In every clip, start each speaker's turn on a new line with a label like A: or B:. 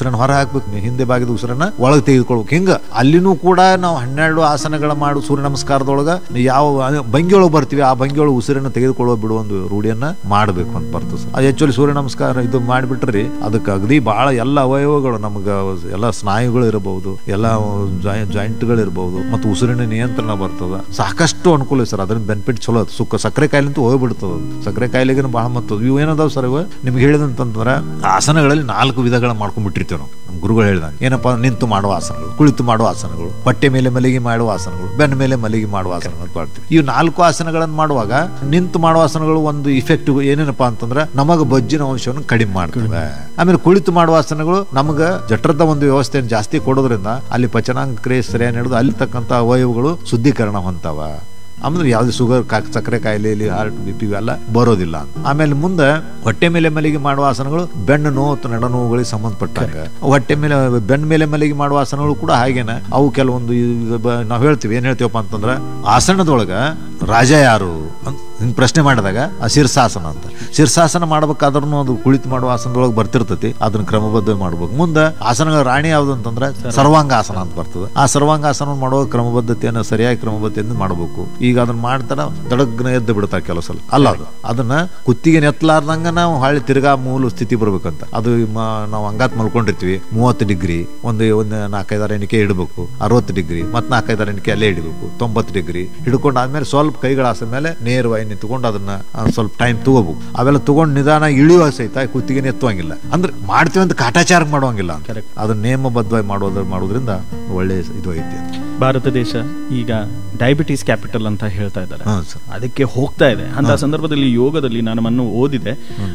A: ಉಸಿರನ್ನ ಹೊರ ಹಾಕ್ಬೇಕು ನೀವು ಹಿಂದೆ ಬಾಗಿದ ಉಸಿರನ್ನ ಒಳಗೆ ತೆಗೆದುಕೊಳ್ಬೇಕು ಹಿಂಗ ಅಲ್ಲಿನೂ ಕೂಡ ನಾವು ಹನ್ನೆರಡು ಆಸನಗಳ ಮಾಡು ಸೂರ್ಯ ನಮಸ್ಕಾರದೊಳಗ ಯಾವ ಭಂಗಿಯೊಳಗೆ ಬರ್ತೀವಿ ಆ ಭಂಗಿಯೊಳಗೆ ಉಸಿರನ್ನ ತೆಗೆದುಕೊಳ್ಳುವ ಬಿಡುವ ಒಂದು ರೂಢಿಯನ್ನ ಮಾಡಬೇಕು ಅಂತ ಬರ್ತದೆ ಸರ್ ಅದು ಆಕ್ಚುಲಿ ಸೂರ್ಯ ನಮಸ್ಕಾರ ಇದು ಮಾಡಿಬಿಟ್ರಿ ಅದಕ್ಕೆ ಅಗದಿ ಬಹಳ ಎಲ್ಲ ಅವಯವಗಳು ನಮ್ಗೆ ಎಲ್ಲ ಸ್ನಾಯುಗಳು ಇರಬಹುದು ಎಲ್ಲ ಜಾಯಿಂಟ್ಗಳು ಇರಬಹುದು ಮತ್ತು ಉಸಿರಿನ ನಿಯಂತ್ರಣ ಬರ್ತದ ಸಾಕಷ್ಟು ಅನುಕೂಲ ಇದೆ ಸರ್ ಅದರಿಂದ ಬೆನಿಫಿಟ್ ಚಲೋ ಅದು ಸುಕ್ಕ ಸಕ್ಕರೆ ಕಾಯಿಲೆ ಅಂತೂ ಹೋಗ್ಬಿಡ್ತದ ಅದು. ಸಕ್ಕರೆ ಕಾಯಿಲೆಗೆ ಬಹಳ ಮತ್ತು ಇವು ಏನದಾವ್ ಸರ್ ಇವು ನಿಮ್ಗೆ ಹೇಳಿದಂತಂದ್ರೆ ಆಸನಗಳಲ್ಲಿ ನಾಲ್ಕು ವಿಧಗಳ ಮಾಡ್ಕೊಂಡ್ಬಿಟ್ಟಿರ್ತೀವಿ ನಾವು ನಮ್ಮ ಗುರುಗಳು ಹೇಳಿದಂಗೆ ಏನಪ್ಪಾ ನಿಂತು ಮಾಡುವ ಆಸನಗಳು ಕುಳಿತು ಮಾಡುವ ಆಸನಗಳು ಹೊಟ್ಟೆ ಮೇಲೆ ಮಲಗಿ ಮಾಡುವ ಆಸನಗಳು ಬೆನ್ನ ಮೇಲೆ ಮಲಗಿ ಮಾಡುವ ಆಸನಗಳು ಅಂತ ಮಾಡ್ತೀವಿ ಇವು ನಾಲ್ಕು ಆಸನಗಳನ್ನು ಮಾಡುವಾಗ ನಿಂತು ಮಾಡುವ ಆಸನಗಳು ಒಂದು ಇಫೆಕ್ಟ್ ಏನಪ್ಪಾ ಅಂತಂದ್ರೆ ನಮಗ ಬೊಜ್ಜಿನ ಅಂಶವನ್ನು ಕಡಿಮೆ ಮಾಡ್ತವೆ ಆಮೇಲೆ ಕುಳಿತು ಮಾಡುವ ಆಸನಗಳು ನಮಗ ಜಠರದ ಒಂದು ವ್ಯವಸ್ಥೆಯನ್ನು ಜಾಸ್ತಿ ಕೊಡೋದ್ರಿಂದ ಅಲ್ಲಿ ಪಚನಾಂಗ ಕ್ರಿಯೆ ಸರಿಯಾಗಿ ನಡೆದು ಅಲ್ಲಿ ತಕ್ಕಂತ ಅವಯವಗಳು ಶುದ್ಧೀಕರಣ ಹೊಂತಾವ ಅಂದ್ರೆ ಯಾವ್ದು ಶುಗರ್ ಸಕ್ಕರೆ ಕಾಯಿಲೆಯಲ್ಲಿ ಹಾರ್ಟ್ ಬಿ ಪಿ ಇವೆಲ್ಲ ಬರೋದಿಲ್ಲ ಅಂತ. ಆಮೇಲೆ ಮುಂದೆ ಹೊಟ್ಟೆ ಮೇಲೆ ಮಲಿಗೆ ಮಾಡುವ ಆಸನಗಳು ಬೆನ್ನು ನೋವು ಅಥವಾ ನಡ ನೋವುಗಳಿಗೆ ಸಂಬಂಧಪಟ್ಟಾಗ ಹೊಟ್ಟೆ ಮೇಲೆ ಬೆನ್ನ ಮೇಲೆ ಮಲಿಗೆ ಮಾಡುವ ಆಸನಗಳು ಕೂಡ ಹಾಗೇನೆ ಅವು ಕೆಲವೊಂದು ಈಗ ಬ- ನಾವ್ ಹೇಳ್ತೀವಿ ಏನ್ ಹೇಳ್ತೀವಪ್ಪ ಅಂತಂದ್ರೆ ಆಸನದೊಳಗ ರಾಜ ಯಾರು ಅಂತ ಹಿಂಗ್ ಪ್ರಶ್ನೆ ಮಾಡಿದಾಗ ಆ ಶೀರ್ಷಾಸನ ಅಂತ ಶೀರ್ಷಾಸನ ಮಾಡ್ಬೇಕಾದ್ರೂ ಅದು ಕುಳಿತು ಮಾಡುವ ಆಸನದೊಳಗೆ ಬರ್ತಿರ್ತೈತಿ ಅದನ್ನ ಕ್ರಮಬದ್ಧ ಮಾಡ್ಬೇಕು ಮುಂದೆ ಆಸನಗಳ ರಾಣಿ ಯಾವ್ದು ಅಂತಂದ್ರೆ ಸರ್ವಾಂಗಾಸನ ಅಂತ ಬರ್ತದೆ ಆ ಸರ್ವಾಂಗಾಸನ ಮಾಡುವ ಕ್ರಮಬದ್ಧತೆಯನ್ನು ಸರಿಯಾಗಿ ಕ್ರಮಬದ್ಧತೆಯಿಂದ ಮಾಡಬೇಕು ಈಗ ಅದನ್ನ ಮಾಡ್ತಾರ ದಡಗ್ನ ಎದ್ದು ಬಿಡ್ತಾರೆ ಕೆಲವು ಸಲ ಅಲ್ಲ ಅದು ಅದನ್ನ ಕುತ್ತಿಗೆ ನೆತ್ತಲಾರ್ದಂಗ ನಾವು ಹಳ್ಳಿ ತಿರ್ಗಾ ಮೂಲ ಸ್ಥಿತಿ ಬರ್ಬೇಕಂತ ಅದು ಮ- ನಾವು ಹಂಗಾತ್ ಮಲ್ಕೊಂಡಿರ್ತೀವಿ ಮೂವತ್ತು ಡಿಗ್ರಿ ಒಂದು ಒಂದು ನಾಲ್ಕೈದಾರು ಎಣಿಕೆ ಇಡಬೇಕು ಅರವತ್ತು ಡಿಗ್ರಿ ಮತ್ ನಾಲ್ಕೈದಾರು ಎಣಿಕೆ ಅಲ್ಲೇ ಇಡಬೇಕು ತೊಂಬತ್ತು ಡಿಗ್ರಿ ಹಿಡ್ಕೊಂಡು ಆದ್ಮೇಲೆ ಸ್ವಲ್ಪ ಕೈಗಳ ಆಸನ ಮೇಲೆ ನೇರವಾಗಿ ನಿಂತ್ಕೊಂಡು ಅದನ್ನ ಆ, ಸ್ವಲ್ಪ ಟೈಮ್ ತಗೋಬೇಕು ಅವೆಲ್ಲ ತಗೊಂಡು ನಿಧಾನ ಇಳಿಯುವ ಸಹಿತ ಕುತ್ತಿಗೆ ಎತ್ತುವಂಗಿಲ್ಲ ಅಂದ್ರೆ ಮಾಡ್ತೀವಿ ಅಂತ ಕಾಟಾಚಾರ ಮಾಡುವಂಗಿಲ್ಲ ಅಂತ.
B: Correct.
A: ಅದನ್ನ ನೇಮಬದ್ಧವಾಗಿ ಮಾಡೋದ್ರ ಮಾಡೋದ್ರಿಂದ ಒಳ್ಳೆ ಇದು ಐತಿ
B: ಭಾರತ ದೇಶ ಈಗ ಡಯಾಬಿಟೀಸ್ ಕ್ಯಾಪಿಟಲ್ ಅಂತ ಹೇಳ್ತಾ ಇದ್ದಾರೆ
A: ಹ್ಞೂ ಸರ್
B: ಅದಕ್ಕೆ ಹೋಗ್ತಾ ಇದೆ ಅಂತ ಸಂದರ್ಭದಲ್ಲಿ ಯೋಗದಲ್ಲಿ ನಾನು ಮನ್ನು ಓದಿದೆ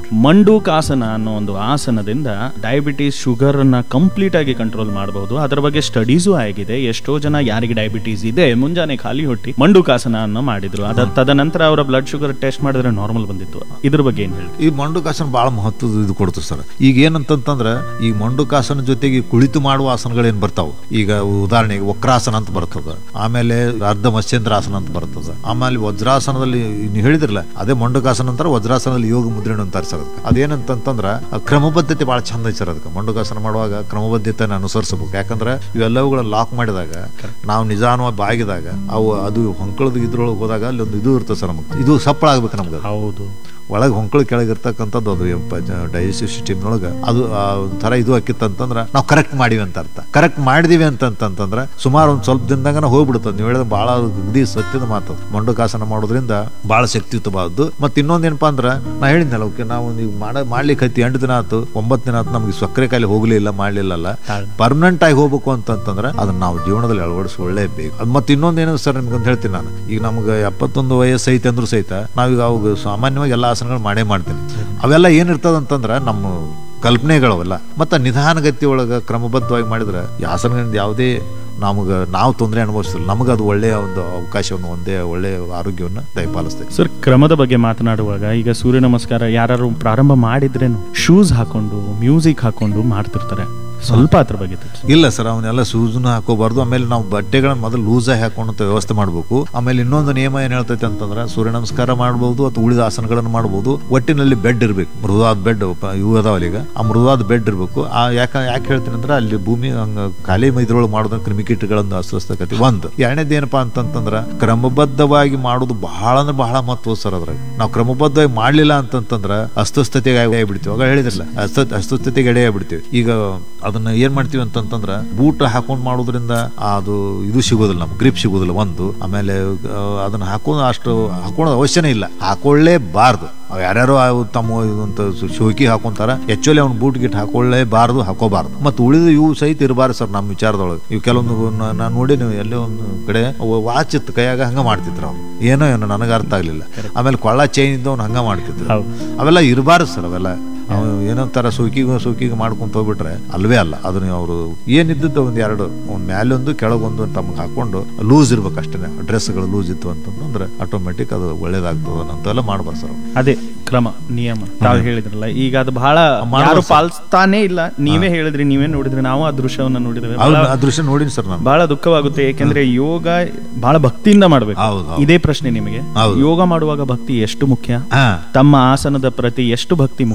B: ಮಂಡೂಕಾಸನ ಅನ್ನೋ ಒಂದು ಆಸನದಿಂದ ಡಯಾಬಿಟೀಸ್ ಶುಗರ್ ಅನ್ನ ಕಂಪ್ಲೀಟ್ ಆಗಿ ಕಂಟ್ರೋಲ್ ಮಾಡಬಹುದು ಅದರ ಬಗ್ಗೆ ಸ್ಟಡೀಸು ಆಗಿದೆ ಎಷ್ಟೋ ಜನ ಯಾರಿಗೆ ಡಯಾಬಿಟೀಸ್ ಇದೆ ಮುಂಜಾನೆ ಖಾಲಿ ಹೊಟ್ಟಿ ಮಂಡೂಕಾಸನ ಅನ್ನ ಮಾಡಿದ್ರು ಅದ ತದನಂತರ ಅವರ ಬ್ಲಡ್ ಶುಗರ್ ಟೆಸ್ಟ್ ಮಾಡಿದ್ರೆ ನಾರ್ಮಲ್ ಬಂದಿತ್ತು ಇದ್ರ ಬಗ್ಗೆ ಏನ್ ಹೇಳಿ
A: ಈ ಮಂಡುಕಾಸನ ಬಹಳ ಮಹತ್ವದ ಇದು ಕೊಡ್ತು ಸರ್ ಈಗ ಏನಂತಂತಂದ್ರೆ ಈ ಮಂಡುಕಾಸನ ಜೊತೆಗೆ ಕುಳಿತು ಮಾಡುವ ಆಸನಗಳೇನ್ ಬರ್ತಾವ ಈಗ ಉದಾಹರಣೆಗೆ ವಕ್ರಾಸನ ಅಂತ ಬರ್ತದ ಆಮೇಲೆ ಅರ್ಧ ಮತ್ಸ್ಯೇಂದ್ರಾಸನ ಅಂತ ಬರ್ತದ ಆಮೇಲೆ ವಜ್ರಾಸನದಲ್ಲಿ ನೀವು ಹೇಳಿದ್ರಲ್ಲ ಅದೇ ಮಂಡುಕಾಸನ ಅಂತಾರೆ ವಜ್ರಾಸನದಲ್ಲಿ ಯೋಗ ಮುದ್ರಣ ಅಂತಾರೆ ಸರ್ ಅದಕ್ಕೆ ಅದೇನಂತಂತಂದ್ರ ಆ ಕ್ರಮಬದ್ಧತೆ ಬಹಳ ಚಂದ ಐತೆ ಸರ್ ಅದಕ್ಕೆ ಮಂಡುಕಾಸನ ಮಾಡುವಾಗ ಕ್ರಮಬದ್ಧತೆಯನ್ನು ಅನುಸರಿಸಬೇಕು ಯಾಕಂದ್ರೆ ಇವೆಲ್ಲವುಗಳ ಲಾಕ್ ಮಾಡಿದಾಗ ನಾವು ನಿಧಾನವಾಗಿ ಬಾಗಿದಾಗ ಅವು ಅದು ಹೊಂಕಳದ ಇದ್ರೊಳಗೆ ಹೋದಾಗ ಅಲ್ಲಿ ಒಂದು ಇದು ಇರ್ತದೆ ಸರ್ ನಮಗೆ ಇದು ಸಪ್ಪಳ ಆಗ್ಬೇಕು ನಮ್ಗೆ
B: ಹೌದು
A: ಒಳಗೆ ಹೊಂಕಳ ಕೆಳಗೆ ಇರ್ತಕ್ಕಂಥದ್ದು ಅದು ಡೈಜೆಸ್ಟಿವ್ ಸಿಸ್ಟಮ್ನೊಳಗೆ ಅದು ಆ ಒಂಥರ ಇದು ಆಕಿತ್ತಂತಂದ್ರೆ ನಾವು ಕರೆಕ್ಟ್ ಮಾಡಿವಿ ಅಂತ ಅರ್ಥ ಕರೆಕ್ಟ್ ಮಾಡಿದೀವಿ ಅಂತಂತಂದ್ರೆ ಸುಮಾರು ಒಂದು ಸ್ವಲ್ಪ ದಿನದಾಗ ಹೋಗ್ಬಿಡುತ್ತೆ ನೀವು ಹೇಳಿದ ಬಹಳ ಅಗದಿ ಸತ್ಯದ ಮಾತು ಮಂಡುಕಾಸನ ಮಾಡೋದ್ರಿಂದ ಬಹಳ ಶಕ್ತಿಯುತವಾದ್ದು ಮತ್ತೆ ಇನ್ನೊಂದೇನಪ್ಪ ಅಂದ್ರೆ ನಾ ಹೇಳಿದ್ನಲ್ಲ ಅವಕ್ಕೆ ನಾವು ನೀವು ಮಾಡ ಮಾಡ್ಲಿಕ್ಕೆ ಹತ್ತಿ ಎಂಟು ದಿನ ಆಯ್ತು ಒಂಬತ್ತು ದಿನ ಆಯ್ತು ನಮ್ಗೆ ಸಕ್ಕರೆ ಕಾಯಿಲೆ ಹೋಗ್ಲಿಲ್ಲ ಮಾಡ್ಲಿಲ್ಲಲ್ಲ ಪರ್ಮನೆಂಟ್ ಆಗಿ ಹೋಗ್ಬೇಕು ಅಂತಂತಂದ್ರೆ ಅದನ್ನ ನಾವು ಜೀವನದಲ್ಲಿ ಅಳವಡಿಸಿ ಒಳ್ಳೇಬೇಕು ಅದು ಮತ್ತೆ ಇನ್ನೊಂದೇನು ಸರ್ ನಿಮ್ಗೆ ಅಂತ ಹೇಳ್ತೀನಿ ನಾನು ಈಗ ನಮ್ಗೆ ಎಪ್ಪತ್ತೊಂದು ವಯಸ್ಸು ಐತೆ ಅಂದ್ರೂ ಸಹಿತ ನಾವೀಗ ಅವಾಗ ಸಾಮಾನ್ಯವಾಗಿ ಎಲ್ಲ ಆಸನಗಳು ಮಾಡೇ ಮಾಡ್ತೀನಿ ಅವೆಲ್ಲ ಏನಿರ್ತದ ಅಂತಂದ್ರೆ ನಮ್ಮ ಕಲ್ಪನೆಗಳವೆಲ್ಲ ಮತ್ತೆ ನಿಧಾನಗತಿ ಒಳಗೆ ಕ್ರಮಬದ್ಧವಾಗಿ ಮಾಡಿದ್ರೆ ಈ ಆಸನಗಳಿಂದ ಯಾವುದೇ ನಮಗೆ ನಾವು ತೊಂದರೆ ಅನುಭವಿಸ್ತಿಲ್ಲ ನಮಗೆ ಅದು ಒಳ್ಳೆಯ ಒಂದು ಅವಕಾಶವನ್ನು ಒಂದೇ ಒಳ್ಳೆಯ ಆರೋಗ್ಯವನ್ನು ದಯಪಾಲಿಸ್ತೈತೆ
B: ಸರ್ ಕ್ರಮದ ಬಗ್ಗೆ ಮಾತನಾಡುವಾಗ ಈಗ ಸೂರ್ಯ ನಮಸ್ಕಾರ ಯಾರು ಪ್ರಾರಂಭ ಮಾಡಿದ್ರೇನು ಶೂಸ್ ಹಾಕೊಂಡು ಮ್ಯೂಸಿಕ್ ಹಾಕೊಂಡು ಮಾಡ್ತಿರ್ತಾರೆ ಸ್ವಲ್ಪ ಅದ್ರ ಬಗ್ಗೆ ತಿಳಿಸಿ
A: ಇಲ್ಲ ಸರ್ ಅವನ್ನೆಲ್ಲ ಶೂಸ್ನ ಹಾಕೋಬಾರ್ದು ಆಮೇಲೆ ನಾವು ಬಟ್ಟೆಗಳನ್ನ ಮೊದಲು ಲೂಸಾಗಿ ಹಾಕೊಂಡಂತ ವ್ಯವಸ್ಥೆ ಮಾಡಬೇಕು ಆಮೇಲೆ ಇನ್ನೊಂದು ನಿಯಮ ಏನ್ ಹೇಳ್ತೈತೆ ಅಂತಂದ್ರೆ ಸೂರ್ಯ ನಮಸ್ಕಾರ ಮಾಡಬಹುದು ಅಥವಾ ಉಳಿದ ಆಸನಗಳನ್ನು ಮಾಡಬಹುದು ಒಟ್ಟಿನಲ್ಲಿ ಬೆಡ್ ಇರಬೇಕು ಮೃದುವಾದ ಬೆಡ್ ಇವು ಅದಾವಲ್ಲ ಈಗ ಆ ಮೃದುವಾದ ಬೆಡ್ ಇರಬೇಕು ಆ ಯಾಕೆ ಯಾಕೆ ಹೇಳ್ತೀನಿ ಅಂದ್ರೆ ಅಲ್ಲಿ ಭೂಮಿ ಹಂಗ ಖಾಲಿ ಮೈದ್ರೊಳಗೆ ಮಾಡೋದ್ರ ಕ್ರಿಮಿಕೀಟಗಳನ್ನು ಅಸ್ವಸ್ಥಕತಿ ಒಂದು ಎರಡನೇದು ಏನಪ್ಪಾ ಅಂತಂತಂದ್ರೆ ಕ್ರಮಬದ್ಧವಾಗಿ ಮಾಡೋದು ಬಹಳ ಅಂದ್ರೆ ಬಹಳ ಮಹತ್ವ ಸರ್ ಅದ್ರಾಗ ನಾವು ಕ್ರಮಬದ್ಧವಾಗಿ ಮಾಡ್ಲಿಲ್ಲ ಅಂತಂತಂದ್ರೆ ಅಸ್ವಸ್ಥತೆಗೆ ಆಗಿಬಿಡ್ತೀವಿ ಆಗ ಹೇಳಿದ್ರಲ್ಲ ಅಸ್ವ ಅಸ್ವಸ್ಥತೆಗೆ ಎಡೆ ಆಗ್ಬಿಡ್ತೀವಿ ಈಗ ಅದನ್ನ ಏನ್ ಮಾಡ್ತೀವಿ ಅಂತಂತಂದ್ರ ಬೂಟ್ ಹಾಕೊಂಡ್ ಮಾಡೋದ್ರಿಂದ ಅದು ಇದು ಸಿಗೋದಿಲ್ಲ ನಮ್ಗೆ ಗ್ರಿಪ್ ಸಿಗೋದಿಲ್ಲ ಒಂದು ಆಮೇಲೆ ಆ, ಅದನ್ನ ಹಾಕೋದು ಅಷ್ಟು ಹಾಕೊಳ್ಳೋದು ಅವಶ್ಯನೇ ಇಲ್ಲ ಹಾಕೊಳ್ಳೇಬಾರ್ದು ಅವ್ ಯಾರ್ಯಾರೋ ಅವು ತಮ್ಮ ಇದಂತ ಶೋಕಿ ಹಾಕೊಂತಾರ ಆಕ್ಚುಲಿ ಅವ್ನ ಬೂಟ್ ಗಿಟ್ ಹಾಕೊಳ್ಳೇಬಾರ್ದು ಹಾಕೋಬಾರ್ದು ಮತ್ತು ಉಳಿದ ಇವು ಸಹಿತ ಇರಬಾರ್ದು ಸರ್ ನಮ್ಮ ವಿಚಾರದೊಳಗೆ ಇವು ಕೆಲವೊಂದು ನಾನು ನೋಡಿ ನೀವು ಎಲ್ಲೇ ಒಂದು ಕಡೆ ವಾಚ್ ಇತ್ತು ಕೈಯಾಗ ಹಂಗ ಮಾಡ್ತಿದ್ರು ಅವ್ನು ಏನೋ ಏನೋ ನನಗೆ ಅರ್ಥ ಆಗ್ಲಿಲ್ಲ ಆಮೇಲೆ ಕೊಳ್ಳ ಚೈನ್ ಇದ್ದವ್ನು ಹಂಗ ಮಾಡ್ತಿದ್ರು
B: ಹೌದು.
A: ಅವೆಲ್ಲ ಇರಬಾರ್ದು ಸರ್ ಅವೆಲ್ಲ ಅವ ಏನಂತಾರ ಸೋಕಿಗೂ ಸೋಕಿಗೆ ಮಾಡ್ಕೊಂತ ಹೋಗ್ಬಿಟ್ರೆ ಅಲ್ವೇ ಅಲ್ಲ ಅದನ್ನ ಅವರು ಏನಿದ್ದದ್ದು ಒಂದ್ ಎರಡು ಒಂದ್ ಮ್ಯಾಲೊಂದು ಕೆಳಗೊಂದು ತಮಗೆ ಹಾಕೊಂಡು ಲೂಸ್ ಇರ್ಬೇಕು ಅಷ್ಟೇ ಡ್ರೆಸ್ಗಳು ಲೂಸ್ ಇತ್ತು ಅಂತಂದ್ರೆ ಆಟೋಮೆಟಿಕ್ ಅದು ಒಳ್ಳೇದಾಗ್ತದ ಅಂತೆಲ್ಲ ಮಾಡ್ಬಾರ್ದು ಸರ್
B: ಅದೇ ಕ್ರಮ ನಿಯಮ ತಾವು ಹೇಳಿದ್ರಲ್ಲ ಈಗ ಅದು ಬಹಳ
A: ಮಾಡ್ಬೋದು
B: ಯಾರು
A: ಸರ್.
B: ಪಾಲಿಸ್ತಾನೇ ಇಲ್ಲ ನೀವೇ ಹೇಳಿದ್ರಿ ನೀವೇ ನೋಡಿದ್ರಿ ನಾವು ಆ ದೃಶ್ಯವನ್ನ ನೋಡಿದ್ವಿ ಬಹಳ-
A: ಆ ದೃಶ್ಯ ನೋಡಿನಿ ಸರ್ ನಾನು
B: ಬಹಳ ದುಃಖವಾಗುತ್ತೆ ಏಕೆಂದ್ರೆ ಯೋಗ ಬಹಳ ಭಕ್ತಿಯಿಂದ ಮಾಡ್ಬೇಕು
A: ಹೌದು, ಹೌದು.
B: ಇದೇ ಪ್ರಶ್ನೆ ನಿಮಗೆ
A: ಹೌದು.
B: ಯೋಗ ಮಾಡುವಾಗ ಭಕ್ತಿ ಎಷ್ಟು ಮುಖ್ಯ
A: ಹಾ
B: ತಮ್ಮ ಆಸನದ ಪ್ರತಿ ಎಷ್ಟು ಭಕ್ತಿ ಮುಖ್ಯ ಅದ್ರ ಬಗ್ಗೆ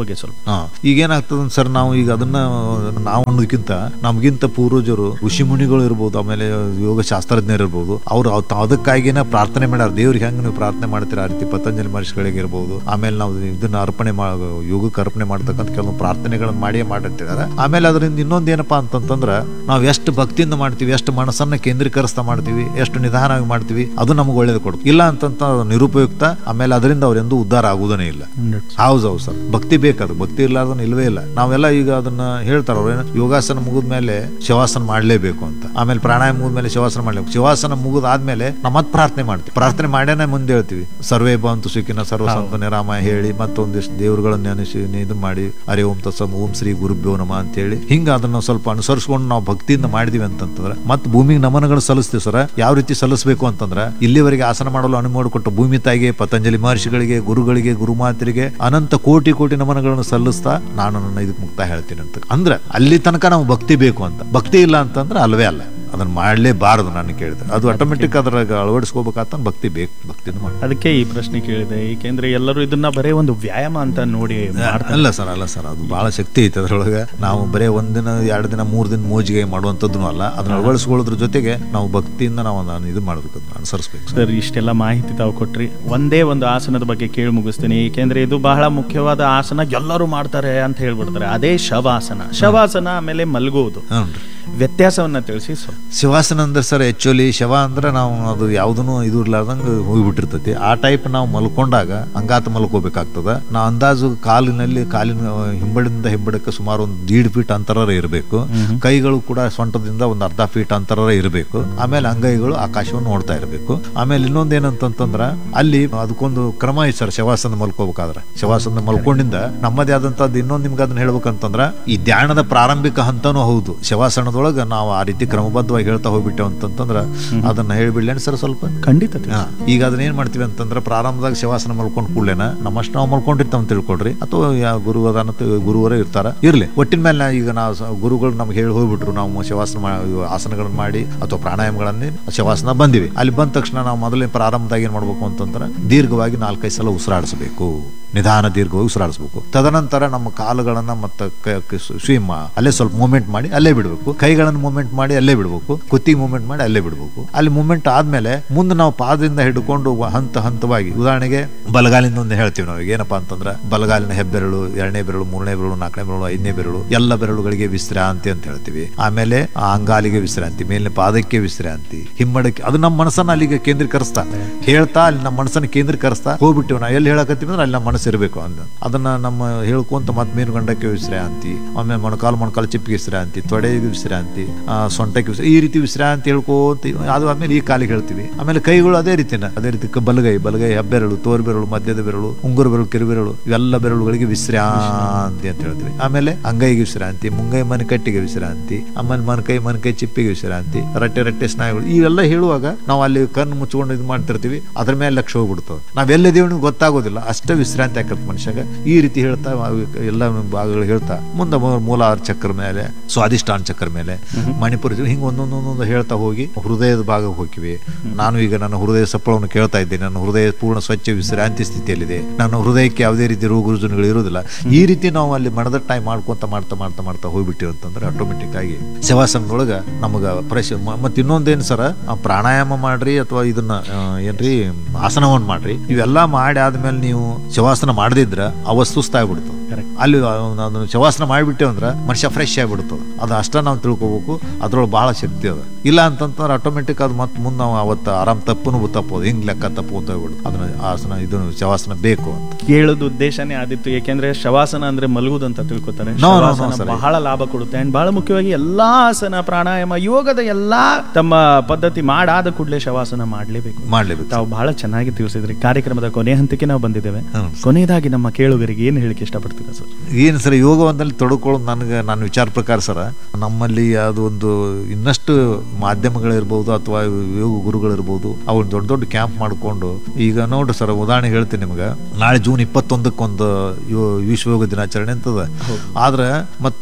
B: ಬಗ್ಗೆ ಸ್ವಲ್ಪ
A: ಹಾ ಈಗೇನಾಗ್ತದ ಸರ್ ನಾವು ಈಗ ಅದನ್ನ ನಾವು ಅನ್ನೋದಕ್ಕಿಂತ ನಮ್ಗಿಂತ ಪೂರ್ವಜರು ಋಷಿ ಮುನಿಗಳು ಇರ್ಬೋದು ಆಮೇಲೆ ಯೋಗ ಶಾಸ್ತ್ರಜ್ಞರು ಇರ್ಬೋದು ಅವ್ರು ಅವ್- ತ- ಅದಕ್ಕಾಗಿನ ಪ್ರಾರ್ಥನೆ ಮಾಡ್ಯಾರ ದೇವ್ರಿಗೆ ಹೆಂಗ್ ನೀವು ಪ್ರಾರ್ಥನೆ ಮಾಡ್ತೀರಾ ಆ ರೀತಿ ಪತಂಜಲಿ ಮಹರ್ಷಿಗಳಿಗೆ ಇರ್ಬೋದು ಆಮೇಲೆ ನಾವು ಇದನ್ನ ಅರ್ಪಣೆ ಮಾ ಯೋಗಕ್ಕೆ ಅರ್ಪಣೆ ಮಾಡ್ತಕ್ಕಂಥ ಕೆಲವೊಂದು ಪ್ರಾರ್ಥನೆಗಳನ್ನ ಮಾಡಿಯೇ ಮಾಡಿರ್ತಿದ್ದಾರೆ ಆಮೇಲೆ ಅದರಿಂದ ಇನ್ನೊಂದು ಏನಪ್ಪಾ ಅಂತಂತಂದ್ರ ನಾವು ಎಷ್ಟು ಭಕ್ತಿಯಿಂದ ಮಾಡ್ತೀವಿ ಎಷ್ಟು ಮನಸ್ಸನ್ನ ಕೇಂದ್ರೀಕರಿಸ್ತಾ ಮಾಡ್ತೀವಿ ಎಷ್ಟು ನಿಧಾನವಾಗಿ ಮಾಡ್ತೀವಿ ಅದು ನಮ್ಗೆ ಒಳ್ಳೇದು ಕೊಡುತ್ತೆ ಇಲ್ಲ ಅಂತಂತ ಅದು ನಿರುಪಯುಕ್ತ ಆಮೇಲೆ ಅದರಿಂದ ಅವ್ರೆಂದೂ ಉದ್ಧಾರ ಆಗುವುದೇ ಇಲ್ಲ ಹೌದು ಹೌದು ಸರ್ ಭಕ್ತಿ ಬೇಕದು ಭಕ್ತಿ ಇರ್ಲಾರ್ದನ್ನ ಇಲ್ವೇ ಇಲ್ಲ ನಾವೆಲ್ಲ ಈಗ ಅದನ್ನ ಹೇಳ್ತಾರ ಅವ್ರು ಏನು ಯೋಗಾಸನ ಮುಗಿದ ಮೇಲೆ ಶವಾಸನ ಮಾಡ್ಲೇಬೇಕು ಅಂತ ಆಮೇಲೆ ಪ್ರಾಣಾಯಾಮ ಮುಗಿದ ಮೇಲೆ ಶವಾಸನ ಮಾಡ್ಲೇಬೇಕು ಶವಾಸನ ಮುಗಿದಾದ್ಮೇಲೆ ನಾವು ಮತ್ತೆ ಪ್ರಾರ್ಥನೆ ಮಾಡ್ತೀವಿ ಪ್ರಾರ್ಥನೆ ಮಾಡ್ಯಾನೆ ಮುಂದೆ ಹೇಳ್ತೀವಿ ಸರ್ವೇ ಬಂತು ಸುಖಿನ ಸರ್ವ ಸಂತ ನಿರಾಮ ಹೇಳಿ ಮತ್ತೊಂದಿಷ್ಟು ದೇವರುಗಳನ್ನ ನೆನೆಸಿ ಇದು ಮಾಡಿ ಅರೆ ಓಂ ತತ್ಸಮ್ ಓಂ ಶ್ರೀ ಗುರುಭ್ಯೋ ನಮ ಅಂತ ಹೇಳಿ ಹಿಂಗ ಅದನ್ನ ಸ್ವಲ್ಪ ಅನುಸರಿಸ್ಕೊಂಡು ನಾವು ಭಕ್ತಿಯಿಂದ ಮಾಡಿದೀವಿ ಅಂತಂತಂದ್ರೆ ಮತ್ತೆ ಭೂಮಿಗೆ ನಮನಗಳು ಸಲ್ಲಿಸ್ತೀವಿ ಸರ್ ಯಾವ ರೀತಿ ಸಲ್ಲಿಸಬೇಕು ಅಂತಂದ್ರೆ ಇಲ್ಲಿವರೆಗೆ ಆಸನ ಮಾಡಲು ಅನುಮೋಡ ಕೊಟ್ಟು ಭೂಮಿ ತಾಯಿಗೆ ಪತಂಜಲಿ ಮಹರ್ಷಿಗಳಿಗೆ ಗುರುಗಳಿಗೆ ಗುರುಮಾತರಿಗೆ ಅನಂತ ಕೋಟಿ ಕೋಟಿ ನಮನಗಳನ್ನು ಸಲ್ಲಿಸ್ತಾ ನಾನು ನನ್ನ ಇದಕ್ಕೆ ಮುಕ್ತ ಹೇಳ್ತೀನಿ ಅಂತ ಅಂದ್ರೆ ಅಲ್ಲಿ ತನಕ ನಾವು ಭಕ್ತಿ ಬೇಕು ಅಂತ ಭಕ್ತಿ ಇಲ್ಲ ಅಂತಂದ್ರೆ ಅಲ್ವೇ ಅಲ್ಲ ಅದನ್ನ ಮಾಡಲೇಬಾರದು ನಾನು ಕೇಳಿದೆ ಅದು ಆಟೋಮೆಟಿಕ್ ಅದ್ರಾಗ ಅಳವಡಿಸ್ಕೋಬೇಕಾತ ಭಕ್ತಿ ಬೇಕು ಭಕ್ತಿನ ಮಾಡಿ
B: ಅದಕ್ಕೆ ಈ ಪ್ರಶ್ನೆ ಕೇಳಿದೆ ಏಕೆಂದ್ರೆ ಎಲ್ಲರೂ ಇದನ್ನ ಬರೇ ಒಂದು ವ್ಯಾಯಾಮ ಅಂತ ನೋಡಿ ಮಾಡ್ತಾರೆ
A: ಅಲ್ಲ ಸರ್ ಅಲ್ಲ ಸರ್ ಅದು ಬಹಳ ಶಕ್ತಿ ಐತೆ ಅದ್ರೊಳಗೆ ನಾವು ಬರೇ ಒಂದಿನ ಎರಡು ದಿನ ಮೂರು ದಿನ ಮೋಜಿಗೆ ಮಾಡುವಂಥದ್ದು ಅಲ್ಲ ಅದನ್ನ ಅಳವಡಿಸ್ಕೊಳ್ಳೋದ್ರ ಜೊತೆಗೆ ನಾವು ಭಕ್ತಿಯಿಂದ ನಾವು ಅದನ್ನ ಇದು ಮಾಡಬೇಕು ಅದನ್ನ ಅನುಸರಿಸ್ಬೇಕು ಸರ್
B: ಸರ್ ಇಷ್ಟೆಲ್ಲ ಮಾಹಿತಿ ತಾವು ಕೊಟ್ರಿ ಒಂದೇ ಒಂದು ಆಸನದ ಬಗ್ಗೆ ಕೇಳಿ ಮುಗಿಸ್ತೀನಿ ಏಕೆಂದ್ರೆ ಇದು ಬಹಳ ಮುಖ್ಯವಾದ ಆಸನ ಎಲ್ಲರೂ ಮಾಡ್ತಾರೆ ಅಂತ ಹೇಳ್ಬಿಡ್ತಾರೆ ಅದೇ ಶವಾಸನ ಶವಾಸನ ಆಮೇಲೆ ಮಲಗುವುದು
A: ಹ್ಞೂ
B: ವ್ಯತ್ಯಾಸವನ್ನ ತಿಳಿಸಿ ಸ್ವಲ್ಪ
A: ಶಿವಾಸನ ಅಂದ್ರೆ ಸರ್ ಆಕ್ಚುಲಿ ಶವ ಅಂದ್ರೆ ನಾವು ಅದು ಯಾವುದನ್ನು ಇದು ಇರ್ಲಾರ್ದಂಗೆ ಹೋಗ್ಬಿಟ್ಟಿರ್ತೈತಿ ಆ ಟೈಪ್ ನಾವು ಮಲ್ಕೊಂಡಾಗ ಅಂಗಾತ ಮಲ್ಕೋಬೇಕಾಗ್ತದ ನಾವು ಅಂದಾಜು ಕಾಲಿನಲ್ಲಿ ಕಾಲಿನ ಹಿಂಬಡಿಂದ ಹಿಂಬಡಕ್ಕೆ ಸುಮಾರು ಒಂದು ದೀಡ್ ಫೀಟ್ ಅಂತರ ಇರಬೇಕು ಕೈಗಳು ಕೂಡ ಸೊಂಟದಿಂದ ಒಂದು ಅರ್ಧ ಫೀಟ್ ಅಂತರ ಇರಬೇಕು ಆಮೇಲೆ ಅಂಗೈಗಳು ಆಕಾಶವನ್ನು ನೋಡ್ತಾ ಇರಬೇಕು ಆಮೇಲೆ ಇನ್ನೊಂದು ಏನಂತಂತಂದ್ರ ಅಲ್ಲಿ ಅದಕ್ಕೊಂದು ಕ್ರಮ ಐತೆ ಸರ್ ಶವಾಸನ ಮಲ್ಕೋಬೇಕಾದ್ರೆ ಶವಾಸನ ಮಲ್ಕೊಂಡಿಂದ ನಮ್ಮದೇ ಆದಂತದ್ದು ಇನ್ನೊಂದು ನಿಮ್ಗೆ ಅದನ್ನ ಹೇಳ್ಬೇಕಂತಂದ್ರ ಈ ಧ್ಯಾನದ ಪ್ರಾರಂಭಿಕ ಹಂತನೂ ಹೌದು ಶವಾಸನದೊಳಗ ನಾವು ಆ ರೀತಿ ಕ್ರಮಬದ್ಧವಾಗಿ ಹೇಳ್ತಾ ಹೋಗ್ಬಿಟ್ಟೆವು ಅಂತಂತಂದ್ರ ಅದನ್ನ ಹೇಳ್ಬಿಡ್ಲೇನು ಸರ್ ಸ್ವಲ್ಪ
B: ಖಂಡಿತ ತಿಳಿಸಿ.
A: ಹಾ, ಈಗ ಅದನ್ನ ಏನ್ ಮಾಡ್ತೀವಿ ಅಂತಂದ್ರೆ ಪ್ರಾರಂಭದಾಗ ಶವಾಸನ ಮಲ್ಕೊಂಡ್ ಕೂಡ್ಲೇನ ನಮ್ಮಷ್ಟು ನಾವು ಮಲ್ಕೊಂಡಿರ್ತಾವ ಅಂತ ತಿಳ್ಕೊಡ್ರಿ ಅಥವಾ ಯಾವ ಗುರು ಅದಾನ ಗುರುವರೇ ಇರ್ತಾರ ಇರ್ಲಿ ಒಟ್ಟಿನ ಮೇಲೆ ನಾ ಈಗ ನಾವು ಸ- ಗುರುಗಳು ನಮ್ಗೆ ಹೇಳಿ ಹೋಗ್ಬಿಟ್ರು ನಾವು ಶವಾಸನ ಮಾ- ಇವು ಆಸನಗಳನ್ನ ಮಾಡಿ ಅಥವಾ ಪ್ರಾಣಾಯಾಮಗಳನ್ನೇ ಶವಾಸನ ಬಂದಿವಿ ಅಲ್ಲಿ ಬಂದ ತಕ್ಷಣ ನಾವು ಮೊದಲೇ ಪ್ರಾರಂಭದಾಗ ಏನ್ ಮಾಡ್ಬೇಕು ಅಂತಂದ್ರೆ ದೀರ್ಘವಾಗಿ ನಾಲ್ಕೈದು ಸಲ ಉಸಿರಾಡಿಸ್ಬೇಕು ನಿಧಾನ ದೀರ್ಘವಾಗಿ ಉಸಿರಾಡಿಸ್ಬೇಕು ತದನಂತರ ನಮ್ಮ ಕಾಲುಗಳನ್ನ ಮತ್ತೆ ಸ್ವಿಮ್ ಅಲ್ಲೇ ಸ್ವಲ್ಪ ಮೂವ್ಮೆಂಟ್ ಮಾಡಿ ಅಲ್ಲೇ ಬಿಡಬೇಕು ಕೈಗಳನ್ನು ಮೂವ್ಮೆಂಟ್ ಮಾಡಿ ಅಲ್ಲೇ ಬಿಡಬೇಕು ಕುತ್ತಿಗೆ ಮೂವ್ಮೆಂಟ್ ಮಾಡಿ ಅಲ್ಲೇ ಬಿಡಬೇಕು ಅಲ್ಲಿ ಮೂವ್ಮೆಂಟ್ ಆದ್ಮೇಲೆ ಮುಂದೆ ನಾವು ಪಾದದಿಂದ ಹಿಡ್ಕೊಂಡು ವ- ಹಂತ ಹಂತವಾಗಿ ಉದಾಹರಣೆಗೆ ಬಲಗಾಲಿಂದ ಒಂದು ಹೇಳ್ತೀವಿ ನಾವು ಏನಪ್ಪಾ ಅಂತಂದ್ರೆ ಬಲಗಾಲಿನ ಹೆಬ್ಬೆರಳು ಎರಡನೇ ಬೆರಳು ಮೂರನೇ ಬೆರಳು ನಾಲ್ಕನೇ ಬೆರಳು ಐದನೇ ಬೆರಳು ಎಲ್ಲ ಬೆರಳುಗಳಿಗೆ ವಿಶ್ರಾಂತಿ ಅಂತ ಹೇಳ್ತೀವಿ ಆಮೇಲೆ ಆ ಅಂಗಾಲಿಗೆ ವಿಶ್ರಾಂತಿ ಮೇಲಿನ ಪಾದಕ್ಕೆ ವಿಶ್ರಾಂತಿ ಹಿಮ್ಮಡಕ್ಕೆ ಅದು ನಮ್ಮ ಮನಸ್ಸನ್ನ ಅಲ್ಲಿಗೆ ಕೇಂದ್ರೀಕರಿಸ್ತಾ ಹೇಳ್ತಾ ಅಲ್ಲಿ ನಮ್ಮ ಮನಸ್ಸನ್ನ ಕೇಂದ್ರೀಕರಿಸ್ತಾ ಹೋಗ್ಬಿಟ್ಟಿವಿ ನಾವು ಎಲ್ಲಿ ಹೇಳಕತ್ತೀವಿ ಅಂದ್ರೆ ಅಲ್ಲಿ ನಮ್ಮ ಮನಸ್ಸು ಇರಬೇಕು ಅಂದ ಅದನ್ನ ನಮ್ಮ ಹೇಳ್ಕೊಂತ ಮತ್ತೆ ಮೀನುಗಂಡಕ್ಕೆ ವಿಶ್ರಾಂತಿ ಆಮೇಲೆ ಮೊಣಕಾಲು ಮೊಣಕಾಲು ಚಿಪ್ಪಿಗೆ ವಿಶ್ರಾಂತಿ ತೊಡೆಗೆ ವಿಶ್ರಾಂತಿ ಆ, ಸೊಂಟಕ್ಕೆ ವಿಶ್ರಾಂತಿ ಈ ರೀತಿ ವಿಶ್ರಾಂತಿ ಹೇಳ್ಕೋತ ಅದು ಆದ್ಮೇಲೆ ಈ ಕಾಲಿಗೆ ಹೇಳ್ತೀವಿ ಆಮೇಲೆ ಕೈಗಳು ಅದೇ ರೀತಿನ ಅದೇ ರೀತಿ ಕ- ಬಲಗೈ ಬಲಗೈ ಹೆಬ್ಬೆರಳು ತೋರ್ ಬೆರಳು ಮಧ್ಯದ ಬೆರಳು ಉಂಗುರ ಬೆರಳು ಕಿರುಬೆರಳು ಇವೆಲ್ಲ ಬೆರಳುಗಳಿಗೆ ವಿಶ್ರಾಂತಿ ಅಂತ ಹೇಳ್ತೀವಿ ಆಮೇಲೆ ಅಂಗೈಗೆ ವಿಶ್ರಾಂತಿ ಮುಂಗೈ ಮನಕಟ್ಟಿಗೆ ವಿಶ್ರಾಂತಿ ಆಮೇಲೆ ಮನಕೈ ಮನಕೈ ಚಿಪ್ಪಿಗೆ ವಿಶ್ರಾಂತಿ ರಟ್ಟೆ ರಟ್ಟೆ ಸ್ನಾಯುಗಳು ಇವೆಲ್ಲ ಹೇಳುವಾಗ ನಾವು ಅಲ್ಲಿ ಕಣ್ಣು ಮುಚ್ಕೊಂಡು ಇದು ಮಾಡ್ತಿರ್ತೀವಿ ಅದ್ರ ಮೇಲೆ ಲಕ್ಷ್ಯ ಹೋಗ್ಬಿಡ್ತದೆ ನಾವೆಲ್ಲಿದ್ದೀವಿ ಗೊತ್ತಾಗೋದಿಲ್ಲ ಅಷ್ಟೇ ವಿಶ್ರಾಂತಿ ಆಕತ್ ಮನುಷ್ಯಗ ಈ ರೀತಿ ಹೇಳ್ತಾ ಅವು ಎಲ್ಲ ಭಾಗಗಳು ಹೇಳ್ತಾ ಮುಂದೆ ಮೂ- ಮೂಲಾಧಾರ ಚಕ್ರ ಮೇಲೆ ಸ್ವಾದಿಷ್ಟಾನ ಚಕ್ರ ಮೇಲೆ ಮಣಿಪುರ ಹಿಂಗೆ ಒಂದೊಂದೊಂದೊಂದು ಹೇಳ್ತಾ ಹೋಗಿ ಹೃದಯದ ಭಾಗಕ್ಕೆ ಹೋಗಿವಿ ನಾನು ಈಗ ನನ್ನ ಹೃದಯ ಸಪ್ಪಳವನ್ನು ಕೇಳ್ತಾ ಇದ್ದೀನಿ ನನ್ನ ಹೃದಯ ಪೂರ್ಣ ಸ್ವಚ್ಛ ವಿಶ್ರಾಂತಿ ಸ್ಥಿತಿಯಲ್ಲಿದೆ ನನ್ನ ಹೃದಯಕ್ಕೆ ಯಾವುದೇ ರೀತಿ ರೋಗ ರುಜಿನಗಳು ಇರೋದಿಲ್ಲ ಈ ರೀತಿ ನಾವು ಅಲ್ಲಿ ಮನದ ಟೈಮ್ ಮಾಡ್ಕೊಂತ ಮಾಡ್ತಾ ಮಾಡ್ತಾ ಮಾಡ್ತಾ ಹೋಗ್ಬಿಟ್ಟಿವಿ ಅಂತಂದ್ರೆ ಆಟೋಮೆಟಿಕ್ ಆಗಿ ಶವಾಸನದೊಳಗ ನಮಗ ಫ್ರೆಶ್ ಮತ್ತೆ ಇನ್ನೊಂದೇನು ಸರ ಆ ಪ್ರಾಣಾಯಾಮ ಮಾಡ್ರಿ ಅಥವಾ ಇದನ್ನ ಆ, ಏನ್ರಿ ಆಸನವನ್ನು ಮಾಡ್ರಿ ಇವೆಲ್ಲ ಮಾಡಿ ಆದ್ಮೇಲೆ ನೀವು ಶವಾಸನ ಮಾಡದಿದ್ರ ಆ ಸುಸ್ತ ಆಗ್ಬಿಡ್ತದೆ
B: Correct.
A: ಅಲ್ಲಿ ಅದನ್ನ ಶವಾಸನ ಮಾಡಿಬಿಟ್ಟೆ ಅಂದ್ರೆ ಮನುಷ್ಯ ಫ್ರೆಶ್ ಆಗಿಬಿಡ್ತದೆ ಅದು ಅಷ್ಟ ನಾವು ತಿಳ್ಕೊಬೇಕು ಅದ್ರೊಳಗೆ ಬಹಳ ಶಕ್ತಿ ಅದ ಇಲ್ಲ ಅಂತಂದ್ರೆ ಆಟೋಮೆಟಿಕ್ ಅದು ಮತ್ತೆ ಮುಂದೆ ನಾವು ಅವತ್ತು ಆರಾಮ್ ತಪ್ಪನು ತಪ್ಪೋದು ಹಿಂಗ್ ಲೆಕ್ಕ ತಪ್ಪು ಅಂತ ಹೇಳ್ಬಿಡು ಅದನ್ನ ಆಸನ ಇದು ಶವಾಸನ ಬೇಕು ಅಂತ
B: ಕೇಳೋದು ಉದ್ದೇಶನೇ ಆದಿತ್ತು ಏಕೆಂದ್ರೆ ಶವಾಸನ ಅಂದ್ರೆ ಮಲಗುದಂತ ತಿಳ್ಕೊತಾರೆ
A: No, no, no,
B: shavasana
A: sir.
B: ಬಹಳ ಲಾಭ ಕೊಡುತ್ತೆ ಅಂಡ್ ಬಹಳ ಮುಖ್ಯವಾಗಿ ಎಲ್ಲಾ ಆಸನ ಪ್ರಾಣಾಯಾಮ ಯೋಗದ ಎಲ್ಲಾ ತಮ್ಮ ಪದ್ಧತಿ ಮಾಡಾದ ಕೂಡಲೇ ಶವಾಸನ ಮಾಡ್ಲೇಬೇಕು
A: ಮಾಡ್ಲೇಬೇಕು
B: ತಾವು ಬಹಳ ಚೆನ್ನಾಗಿ ತಿಳಿಸಿದ್ರಿ ಕಾರ್ಯಕ್ರಮದ ಕೊನೆ ಹಂತಕ್ಕೆ ನಾವು ಬಂದಿದ್ದೇವೆ
A: ಹ್ಮ್.
B: ಕೊನೆಯದಾಗಿ ನಮ್ಮ ಕೇಳುಗರಿಗೆ ಏನು ಹೇಳಿಕೆ ಇಷ್ಟಪಡ್ತೀರಾ ಸರ್
A: ಏನು ಸರ್ ಯೋಗವಂದಲ್ಲಿ ತೊಡಕೊಳ್ಳೋದು ನನಗೆ ನನ್ನ ವಿಚಾರ ಪ್ರಕಾರ ಸರ ನಮ್ಮಲ್ಲಿ ಅದು ಒಂದು ಇನ್ನಷ್ಟು ಮಾಧ್ಯಮಗಳಿರ್ಬೋದು ಅಥವಾ ಯೋಗ ಗುರುಗಳಿರ್ಬೋದು ಅವ್ರು ದೊಡ್ಡ ದೊಡ್ಡ ಕ್ಯಾಂಪ್ ಮಾಡಿಕೊಂಡು ಈಗ ನೋಡ್ರಿ ಸರ್ ಉದಾಹರಣೆ ಹೇಳ್ತೀನಿ ನಿಮ್ಗೆ ನಾಳೆ ಜೂನ್ ಇಪ್ಪತ್ತೊಂದಕ್ಕೊಂದು ಯೋ- ವಿಶ್ವ ಯೋಗ ದಿನಾಚರಣೆ ಅಂತದ ಆದ್ರೆ ಮತ್ತ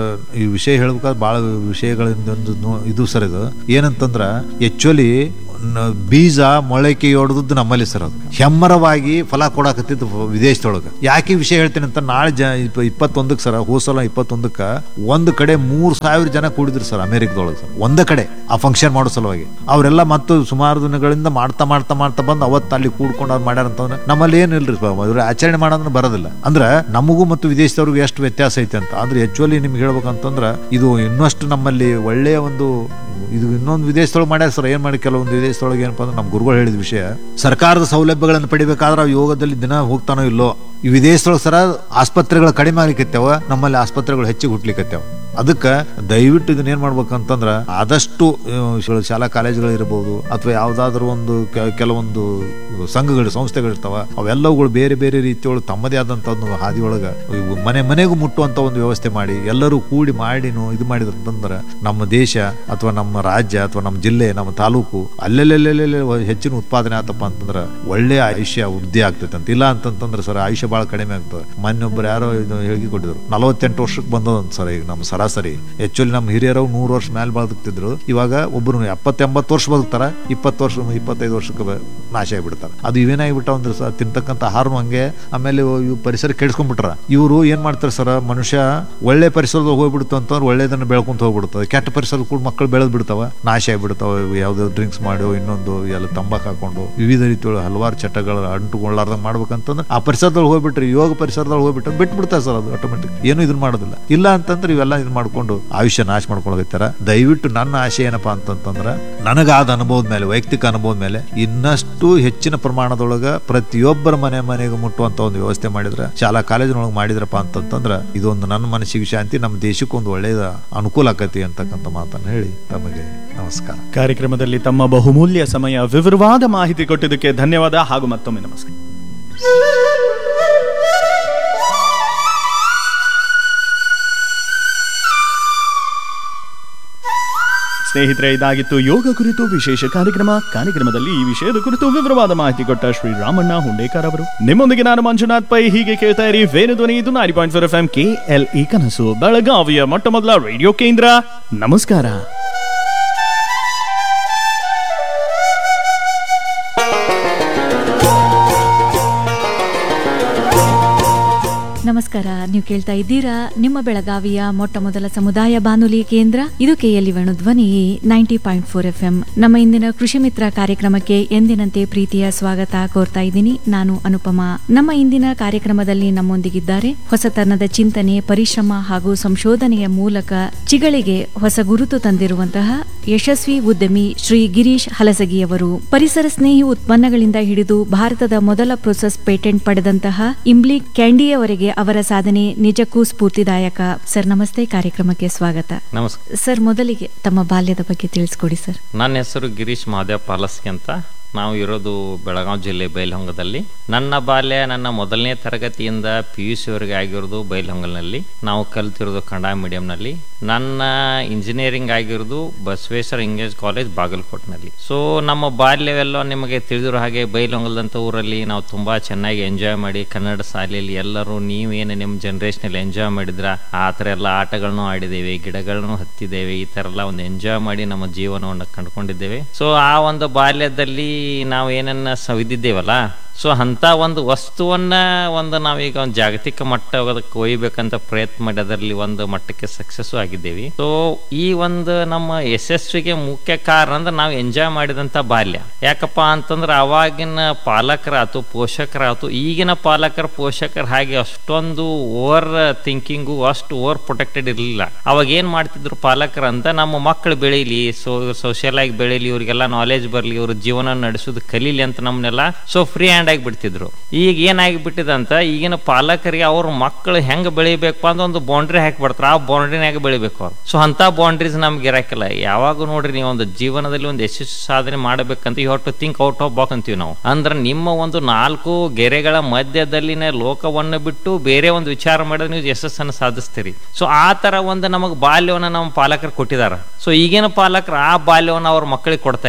A: ಈ ವಿಷಯ ಹೇಳ್ಬೇಕಾದ್ರೆ ಭಾಳ ವಿಷಯಗಳಿಂದ ಒಂದು ನೋ- ಇದು ಸರ್ ಇದು ಏನಂತಂದ್ರ ಆಕ್ಚುಲಿ ನ- ಬೀಜ ಮೊಳಕೆ ಹೊಡೆದದ್ದು ನಮ್ಮಲ್ಲಿ ಸರ್ ಅದು ಹೆಮ್ಮರವಾಗಿ ಫಲ ಕೊಡಾಕತ್ತಿದ್ದು ವಿದೇಶದೊಳಗೆ ಯಾಕೆ ಈ ವಿಷಯ ಹೇಳ್ತೀನಿ ಅಂತ ನಾಳೆ ಜ ಇಪ್ಪ- ಇಪ್ಪತ್ತೊಂದಕ್ಕೆ ಸರ್ ಹೋಸಲ ಇಪ್ಪತ್ತೊಂದಕ್ಕೆ ಒಂದು ಕಡೆ ಮೂರು ಸಾವಿರ ಜನ ಕೂಡಿದ್ರು ಸರ್ ಅಮೆರಿಕದೊಳಗೆ ಸರ್ ಒಂದೇ ಕಡೆ ಆ ಫಂಕ್ಷನ್ ಮಾಡೋ ಸಲುವಾಗಿ ಅವರೆಲ್ಲ ಮತ್ತು ಸುಮಾರು ದಿನಗಳಿಂದ ಮಾಡ್ತಾ ಮಾಡ್ತಾ ಮಾಡ್ತಾ ಬಂದು ಅವತ್ತು ಅಲ್ಲಿ ಕೂಡ್ಕೊಂಡು ಅವ್ರು ಮಾಡ್ಯಾರ ಅಂತಂದ್ರೆ ನಮ್ಮಲ್ಲಿ ಏನಿಲ್ರಿ ಇವ್ರು ಆಚರಣೆ ಮಾಡೋದ್ರೆ ಬರೋದಿಲ್ಲ ಅಂದ್ರೆ ನಮಗೂ ಮತ್ತು ವಿದೇಶದವ್ರಿಗೂ ಎಷ್ಟು ವ್ಯತ್ಯಾಸ ಐತೆ ಅಂತ ಅಂದ್ರೆ ಆಕ್ಚುಲಿ ನಿಮ್ಗೆ ಹೇಳ್ಬೇಕಂತಂದ್ರೆ ಇದು ಇನ್ನಷ್ಟು ನಮ್ಮಲ್ಲಿ ಒಳ್ಳೆಯ ಒಂದು ಇದು ಇನ್ನೊಂದು ವಿದೇಶದೊಳಗೆ ಮಾಡ್ಯಾರ ಸರ್ ಏನ್ ಮಾಡಿ ಕೆಲವೊಂದು ವಿದೇಶದೊಳಗೆ ಏನಪ್ಪ ಅಂದ್ರೆ ನಮ್ಮ ಗುರುಗಳು ಹೇಳಿದ ವಿಷಯ ಸರ್ಕಾರದ ಸೌಲಭ್ಯಗಳನ್ನು ಪಡಿಬೇಕಾದ್ರೆ ಅವು ಯೋಗದಲ್ಲಿ ದಿನ ಹೋಗ್ತಾನೋ ಇಲ್ಲೋ ಈ ವಿದೇಶದೊಳಗೆ ಸರ ಆಸ್ಪತ್ರೆಗಳು ಕಡಿಮೆ ಆಗ್ಲಿಕ್ಕತ್ತೇವ ನಮ್ಮಲ್ಲಿ ಆಸ್ಪತ್ರೆಗಳು ಹೆಚ್ಚಿಗೆ ಹುಟ್ಲಿಕ್ಕತ್ತೇವ ಅದಕ್ಕೆ ದಯವಿಟ್ಟು ಇದನ್ನ ಏನ್ ಮಾಡ್ಬೇಕಂತಂದ್ರ ಆದಷ್ಟು ಆ, ಶ- ಶಾಲಾ ಕಾಲೇಜುಗಳು ಇರಬಹುದು ಅಥವಾ ಯಾವ್ದಾದ್ರು ಒಂದು ಕೆ- ಕೆಲವೊಂದು ಸಂಘಗಳು ಸಂಸ್ಥೆಗಳಿರ್ತಾವ ಅವೆಲ್ಲವುಗಳು ಬೇರೆ ಬೇರೆ ರೀತಿಯೊಳಗೆ ತಮ್ಮದೇ ಆದಂತ ಒಂದು ಹಾದಿಯೊಳಗ ಇವು ಮನೆ ಮನೆಗೂ ಮುಟ್ಟುವಂತ ಒಂದು ವ್ಯವಸ್ಥೆ ಮಾಡಿ ಎಲ್ಲರೂ ಕೂಡಿ ಮಾಡಿನು ಇದು ಮಾಡಿದ್ರಂತಂದ್ರೆ ನಮ್ಮ ದೇಶ ಅಥವಾ ನಮ್ಮ ರಾಜ್ಯ ಅಥವಾ ನಮ್ಮ ಜಿಲ್ಲೆ ನಮ್ಮ ತಾಲೂಕು ಅಲ್ಲೆಲ್ಲೆಲ್ಲೆಲ್ಲೆ ಹೆಚ್ಚಿನ ಉತ್ಪಾದನೆ ಆತಪ್ಪ ಅಂತಂದ್ರೆ ಒಳ್ಳೆ ಆಯುಷ್ಯ ವೃದ್ಧಿ ಆಗ್ತೈತೆ ಅಂತ ಇಲ್ಲ ಅಂತಂತಂದ್ರೆ ಸರ್ ಆಯುಷ್ಯ ಬಹಳ ಕಡಿಮೆ ಆಗ್ತದೆ ಮೊನ್ನೆ ಒಬ್ರು ಯಾರೋ ಇದು ಹೇಳಿ ಕೊಟ್ಟಿದ್ರು ನಲವತ್ತೆಂಟು ವರ್ಷಕ್ಕೆ ಬಂದದಂತ ಸರ್ ಈಗ ನಮ್ಮ ಸರಾಸರಿ ಆಕ್ಚುಲಿ ನಮ್ಮ ಹಿರಿಯರು ನೂರು ವರ್ಷ ಮೇಲೆ ಬದುಕ್ತಿದ್ರು ಇವಾಗ ಒಬ್ರು ಎಪ್ಪತ್ತೆಂಬತ್ತು ವರ್ಷ ಬದುಕ್ತಾರ ಇಪ್ಪತ್ತು ವರ್ಷ ಇಪ್ಪತ್ತೈದು ವರ್ಷಕ್ಕೆ ಬ- ನಾಶ ಆಗಿಬಿಡ್ತಾರೆ ಅದು ಇವೇನಾಗಿಬಿಟ್ಟ ಅಂದ್ರೆ ಸರ್ ತಿಂತಕ್ಕಂಥ ಆಹಾರನು ಹಂಗೆ ಆಮೇಲೆ ಇವು ಪರಿಸರ ಕೆಡಿಸ್ಕೊಂಡ್ಬಿಟ್ರ ಇವರು ಏನ್ ಮಾಡ್ತಾರೆ ಸರ್ ಮನುಷ್ಯ ಒಳ್ಳೆ ಪರಿಸರದಾಗ ಹೋಗ್ಬಿಡ್ತು ಅಂತಂದ್ರೆ ಒಳ್ಳೇದನ್ನ ಬೆಳ್ಕೊಂತ ಹೋಗ್ಬಿಡ್ತದೆ ಕೆಟ್ಟ ಪರಿಸರದ ಕೂಡ ಮಕ್ಕಳು ಬೆಳೆದ್ ಬಿಡ್ತಾವ ನಾಶ ಆಗಿಬಿಡ್ತಾವ ಯಾವ್ದೋ ಡ್ರಿಂಕ್ಸ್ ಮಾಡಿ ಇನ್ನೊಂದು ಎಲ್ಲ ತಂಬಾಕು ಹಾಕೊಂಡು ವಿವಿಧ ರೀತಿಯ ಹಲವಾರು ಚಟಗಳು ಅಂಟುಕೊಳ್ಳಾರ್ದಂಗೆ ಮಾಡ್ಬೇಕಂತಂದ್ರೆ ಆ ಪರಿಸರದಲ್ಲಿ ಹೋಗ್ಬಿಟ್ರಿ ಯೋಗ ಪರಿಸರದಲ್ಲಿ ಹೋಗ್ಬಿಟ್ಟು ಬಿಟ್ಬಿಡ್ತಾರೆ ಸರ್ ಅದು ಆಟೋಮೆಟಿಕ್ ಏನು ಇದನ್ನ ಮಾಡೋದಿಲ್ಲ ಇಲ್ಲ ಅಂತಂದ್ರೆ ಇವೆಲ್ಲ ಇದು ಮಾಡ್ಕೊಂಡು ಆಯುಷ್ಯ ನಾಶ ಮಾಡ್ಕೊಳಕತ್ತಾರ ದಯವಿಟ್ಟು ನನ್ನ ಆಶೆ ಏನಪ್ಪಾ ಅಂತಂತಂದ್ರೆ ನನಗಾದ ಅನುಭವದ ಮೇಲೆ ವೈಯಕ್ತಿಕ ಅನುಭವದ ಮೇಲೆ ಇನ್ನಷ್ಟು ಹೆಚ್ಚಿನ ಪ್ರಮಾಣದೊಳಗ ಪ್ರತಿಯೊಬ್ಬರ ಮನೆ ಮನೆಗೆ ಮುಟ್ಟುವಂತ ಒಂದು ವ್ಯವಸ್ಥೆ ಮಾಡಿದ್ರೆ ಶಾಲಾ ಕಾಲೇಜಿನೊಳಗೆ ಮಾಡಿದ್ರಪ್ಪ ಅಂತಂತಂದ್ರೆ ಇದೊಂದು ನನ್ನ ಮನಸ್ಸಿಗೆ ಶಾಂತಿ ನಮ್ಮ ದೇಶಕ್ಕೆ ಒಂದು ಒಳ್ಳೆಯದ ಅನುಕೂಲ ಆಕತಿ ಅಂತಕ್ಕಂಥ ಮಾತನ್ನು ಹೇಳಿ ತಮಗೆ ನಮಸ್ಕಾರ
B: ಕಾರ್ಯಕ್ರಮದಲ್ಲಿ ತಮ್ಮ ಬಹುಮೂಲ್ಯ ಸಮಯ ವಿವರವಾದ ಮಾಹಿತಿ ಕೊಟ್ಟಿದ್ದಕ್ಕೆ ಧನ್ಯವಾದ ಹಾಗೂ ಮತ್ತೊಮ್ಮೆ ನಮಸ್ಕಾರ ಸ್ನೇಹಿತರೆ ಇದಾಗಿತ್ತು ಯೋಗ ಕುರಿತು ವಿಶೇಷ ಕಾರ್ಯಕ್ರಮ ಕಾರ್ಯಕ್ರಮದಲ್ಲಿ ಈ ವಿಷಯದ ಕುರಿತು ವಿವರವಾದ ಮಾಹಿತಿ ಕೊಟ್ಟ ಶ್ರೀ ರಾಮಣ್ಣ ಹುಂಡೇಕರ್ ಅವರು ನಿಮ್ಮೊಂದಿಗೆ ನಾನು ಮಂಜುನಾಥ್ ಪೈ ಹೀಗೆ ಕೇಳ್ತಾ ಇರಿ ವೇಣು ಧ್ವನಿ ಇದು ninety point four F M K L E ಕನಸು ಬೆಳಗಾವಿಯ ಮೊಟ್ಟ ಮೊದಲ ರೇಡಿಯೋ ಕೇಂದ್ರ ನಮಸ್ಕಾರ
C: ನಮಸ್ಕಾರ ನೀವು ಕೇಳ್ತಾ ಇದ್ದೀರಾ ನಿಮ್ಮ ಬೆಳಗಾವಿಯ ಮೊಟ್ಟ ಮೊದಲ ಸಮುದಾಯ ಬಾನುಲಿ ಕೇಂದ್ರ ಇದು KLE Venu Dhwani ninety point four F M ನಮ್ಮ ಇಂದಿನ ಕೃಷಿ ಮಿತ್ರ ಕಾರ್ಯಕ್ರಮಕ್ಕೆ ಎಂದಿನಂತೆ ಪ್ರೀತಿಯ ಸ್ವಾಗತ ಕೋರ್ತಾ ಇದ್ದೀನಿ ನಾನು ಅನುಪಮಾ ನಮ್ಮ ಇಂದಿನ ಕಾರ್ಯಕ್ರಮದಲ್ಲಿ ನಮ್ಮೊಂದಿಗಿದ್ದಾರೆ ಹೊಸತನದ ಚಿಂತನೆ ಪರಿಶ್ರಮ ಹಾಗೂ ಸಂಶೋಧನೆಯ ಮೂಲಕ ಚಿಗಳಿಗೆ ಹೊಸ ಗುರುತು ತಂದಿರುವಂತಹ ಯಶಸ್ವಿ ಉದ್ಯಮಿ ಶ್ರೀ ಗಿರೀಶ್ ಹಲಸಗಿಯವರು ಪರಿಸರ ಸ್ನೇಹಿ ಉತ್ಪನ್ನಗಳಿಂದ ಹಿಡಿದು ಭಾರತದ ಮೊದಲ ಪ್ರೊಸೆಸ್ ಪೇಟೆಂಟ್ ಪಡೆದಂತಹ ಇಂಬ್ಲಿ ಕ್ಯಾಂಡಿಯವರೆಗೆ ಅವರ ಸಾಧನೆ ನಿಜಕ್ಕೂ ಸ್ಫೂರ್ತಿದಾಯಕ ಸರ್ ನಮಸ್ತೆ ಕಾರ್ಯಕ್ರಮಕ್ಕೆ ಸ್ವಾಗತ
D: ನಮಸ್ಕಾರ
C: ಸರ್ ಮೊದಲಿಗೆ ತಮ್ಮ ಬಾಲ್ಯದ ಬಗ್ಗೆ ತಿಳಿಸ್ಕೊಡಿ ಸರ್
D: ನನ್ನ ಹೆಸರು ಗಿರೀಶ್ ಮಹಾದೇವ್ ಪಾಲಸ್ಕಿ ಅಂತ ನಾವು ಇರೋದು ಬೆಳಗಾವಿ ಜಿಲ್ಲೆ ಬೈಲಹೊಂಗದಲ್ಲಿ ನನ್ನ ಬಾಲ್ಯ ನನ್ನ ಮೊದಲನೇ ತರಗತಿಯಿಂದ ಪಿ ಯು ಸಿವರೆಗೆ ಆಗಿರೋದು ಬೈಲಹೊಂಗಲ್ನಲ್ಲಿ ನಾವು ಕಲ್ತಿರೋದು ಕನ್ನಡ ಮೀಡಿಯಂನಲ್ಲಿ ನನ್ನ ಇಂಜಿನಿಯರಿಂಗ್ ಆಗಿರೋದು ಬಸವೇಶ್ವರ ಇಂಗ್ಲಿಷ್ ಕಾಲೇಜ್ ಬಾಗಲಕೋಟ್ನಲ್ಲಿ ಸೊ ನಮ್ಮ ಬಾಲ್ಯವೆಲ್ಲ ನಿಮಗೆ ತಿಳಿದಿರೋ ಹಾಗೆ ಬೈಲಹೊಂಗಲದಂಥ ಊರಲ್ಲಿ ನಾವು ತುಂಬಾ ಚೆನ್ನಾಗಿ ಎಂಜಾಯ್ ಮಾಡಿ ಕನ್ನಡ ಶಾಲೆಯಲ್ಲಿ ಎಲ್ಲರೂ ನೀವೇನು ನಿಮ್ಮ ಜನ್ರೇಷನಲ್ಲಿ ಎಂಜಾಯ್ ಮಾಡಿದ್ರ ಆ ಥರ ಎಲ್ಲ ಆಟಗಳನ್ನು ಆಡಿದ್ದೇವೆ ಗಿಡಗಳನ್ನು ಹತ್ತಿದ್ದೇವೆ ಈ ಥರ ಎಲ್ಲ ಒಂದು ಎಂಜಾಯ್ ಮಾಡಿ ನಮ್ಮ ಜೀವನವನ್ನು ಕಂಡುಕೊಂಡಿದ್ದೇವೆ ಸೊ ಆ ಒಂದು ಬಾಲ್ಯದಲ್ಲಿ ನಾವು ಏನನ್ನ ಸವಿದಿದ್ದೇವಲ್ಲ ಸೊ ಅಂತ ಒಂದು ವಸ್ತುವನ್ನ ಒಂದು ನಾವೀಗ ಒಂದು ಜಾಗತಿಕ ಮಟ್ಟ ಅದಕ್ಕೆ ಒಯ್ಯಬೇಕಂತ ಪ್ರಯತ್ನ ಮಾಡಿ ಅದರಲ್ಲಿ ಒಂದು ಮಟ್ಟಕ್ಕೆ ಸಕ್ಸಸ್ ಆಗಿದ್ದೇವೆ ಸೊ ಈ ಒಂದು ನಮ್ಮ ಯಶಸ್ವಿಗೆ ಮುಖ್ಯ ಕಾರಣ ಅಂದ್ರೆ ನಾವು ಎಂಜಾಯ್ ಮಾಡಿದಂತ ಬಾಲ್ಯ ಯಾಕಪ್ಪ ಅಂತಂದ್ರೆ ಅವಾಗಿನ ಪಾಲಕರಾತು ಪೋಷಕರಾತು ಈಗಿನ ಪಾಲಕರ ಪೋಷಕರ ಹಾಗೆ ಅಷ್ಟೊಂದು ಓವರ್ ಥಿಂಕಿಂಗು ಅಷ್ಟು ಓವರ್ ಪ್ರೊಟೆಕ್ಟೆಡ್ ಇರಲಿಲ್ಲ ಅವಾಗ ಏನ್ ಮಾಡ್ತಿದ್ರು ಪಾಲಕರು ಅಂತ ನಮ್ಮ ಮಕ್ಕಳು ಬೆಳೀಲಿ ಸೊ ಸೋಷಿಯಲ್ ಆಗಿ ಬೆಳೀಲಿ ಇವ್ರಿಗೆಲ್ಲ ನಾಲೆಜ್ ಬರಲಿ ಇವ್ರ ಜೀವನ ನಡೆಸೋದು ಕಲೀಲಿ ಅಂತ ನಮ್ಮನ್ನೆಲ್ಲ ಸೊ ಫ್ರೀ ಹ್ಯಾಂಡ್ ಆಗಿ ಬಿಡ್ತಿದ್ರು ಈಗ ಏನಾಗಿ ಅಂತ ಈಗಿನ ಪಾಲಕರಿಗೆ ಅವ್ರ ಮಕ್ಕಳು ಹೆಂಗ್ ಬೆಳಿಬೇಕು ಅಂತ ಒಂದು ಬೌಂಡ್ರಿ ಹಾಕಿ ಬಿಡ್ತಾರೆ ಆ ಬೌಂಡ್ರಿನಾಗ ಬೆಳಿಬೇಕು ಅವ್ರು ಸೊ ಅಂತ ಬೌಂಡ್ರೀಸ್ ನಮ್ಗೆ ಇರಾಕಿಲ್ಲ ಯಾವಾಗ ನೋಡ್ರಿ ನೀವು ಒಂದು ಜೀವನದಲ್ಲಿ ಒಂದು ಯಶಸ್ವಿ ಸಾಧನೆ ಮಾಡಬೇಕಂತ you to think out of box ಅಂತೀವಿ ನಾವು ಅಂದ್ರೆ ನಿಮ್ಮ ಒಂದು ನಾಲ್ಕು ಗೆರೆಗಳ ಮಧ್ಯದಲ್ಲಿನ ಲೋಕವನ್ನು ಬಿಟ್ಟು ಬೇರೆ ಒಂದು ವಿಚಾರ ಮಾಡಿದ್ರೆ ನೀವು ಯಶಸ್ಸನ್ನು ಸಾಧಿಸ್ತೀರಿ ಸೊ ಆ ತರ ಒಂದು ನಮಗೆ ಬಾಲ್ಯವನ್ನು ನಮ್ಮ ಪಾಲಕರು ಕೊಟ್ಟಿದ್ದಾರೆ ಸೊ ಈಗಿನ ಪಾಲಕರು ಆ ಬಾಲ್ಯವನ್ನು ಅವ್ರ ಮಕ್ಕಳಿಗೆ ಕೊಡ್ತಾ ಇಲ್ಲ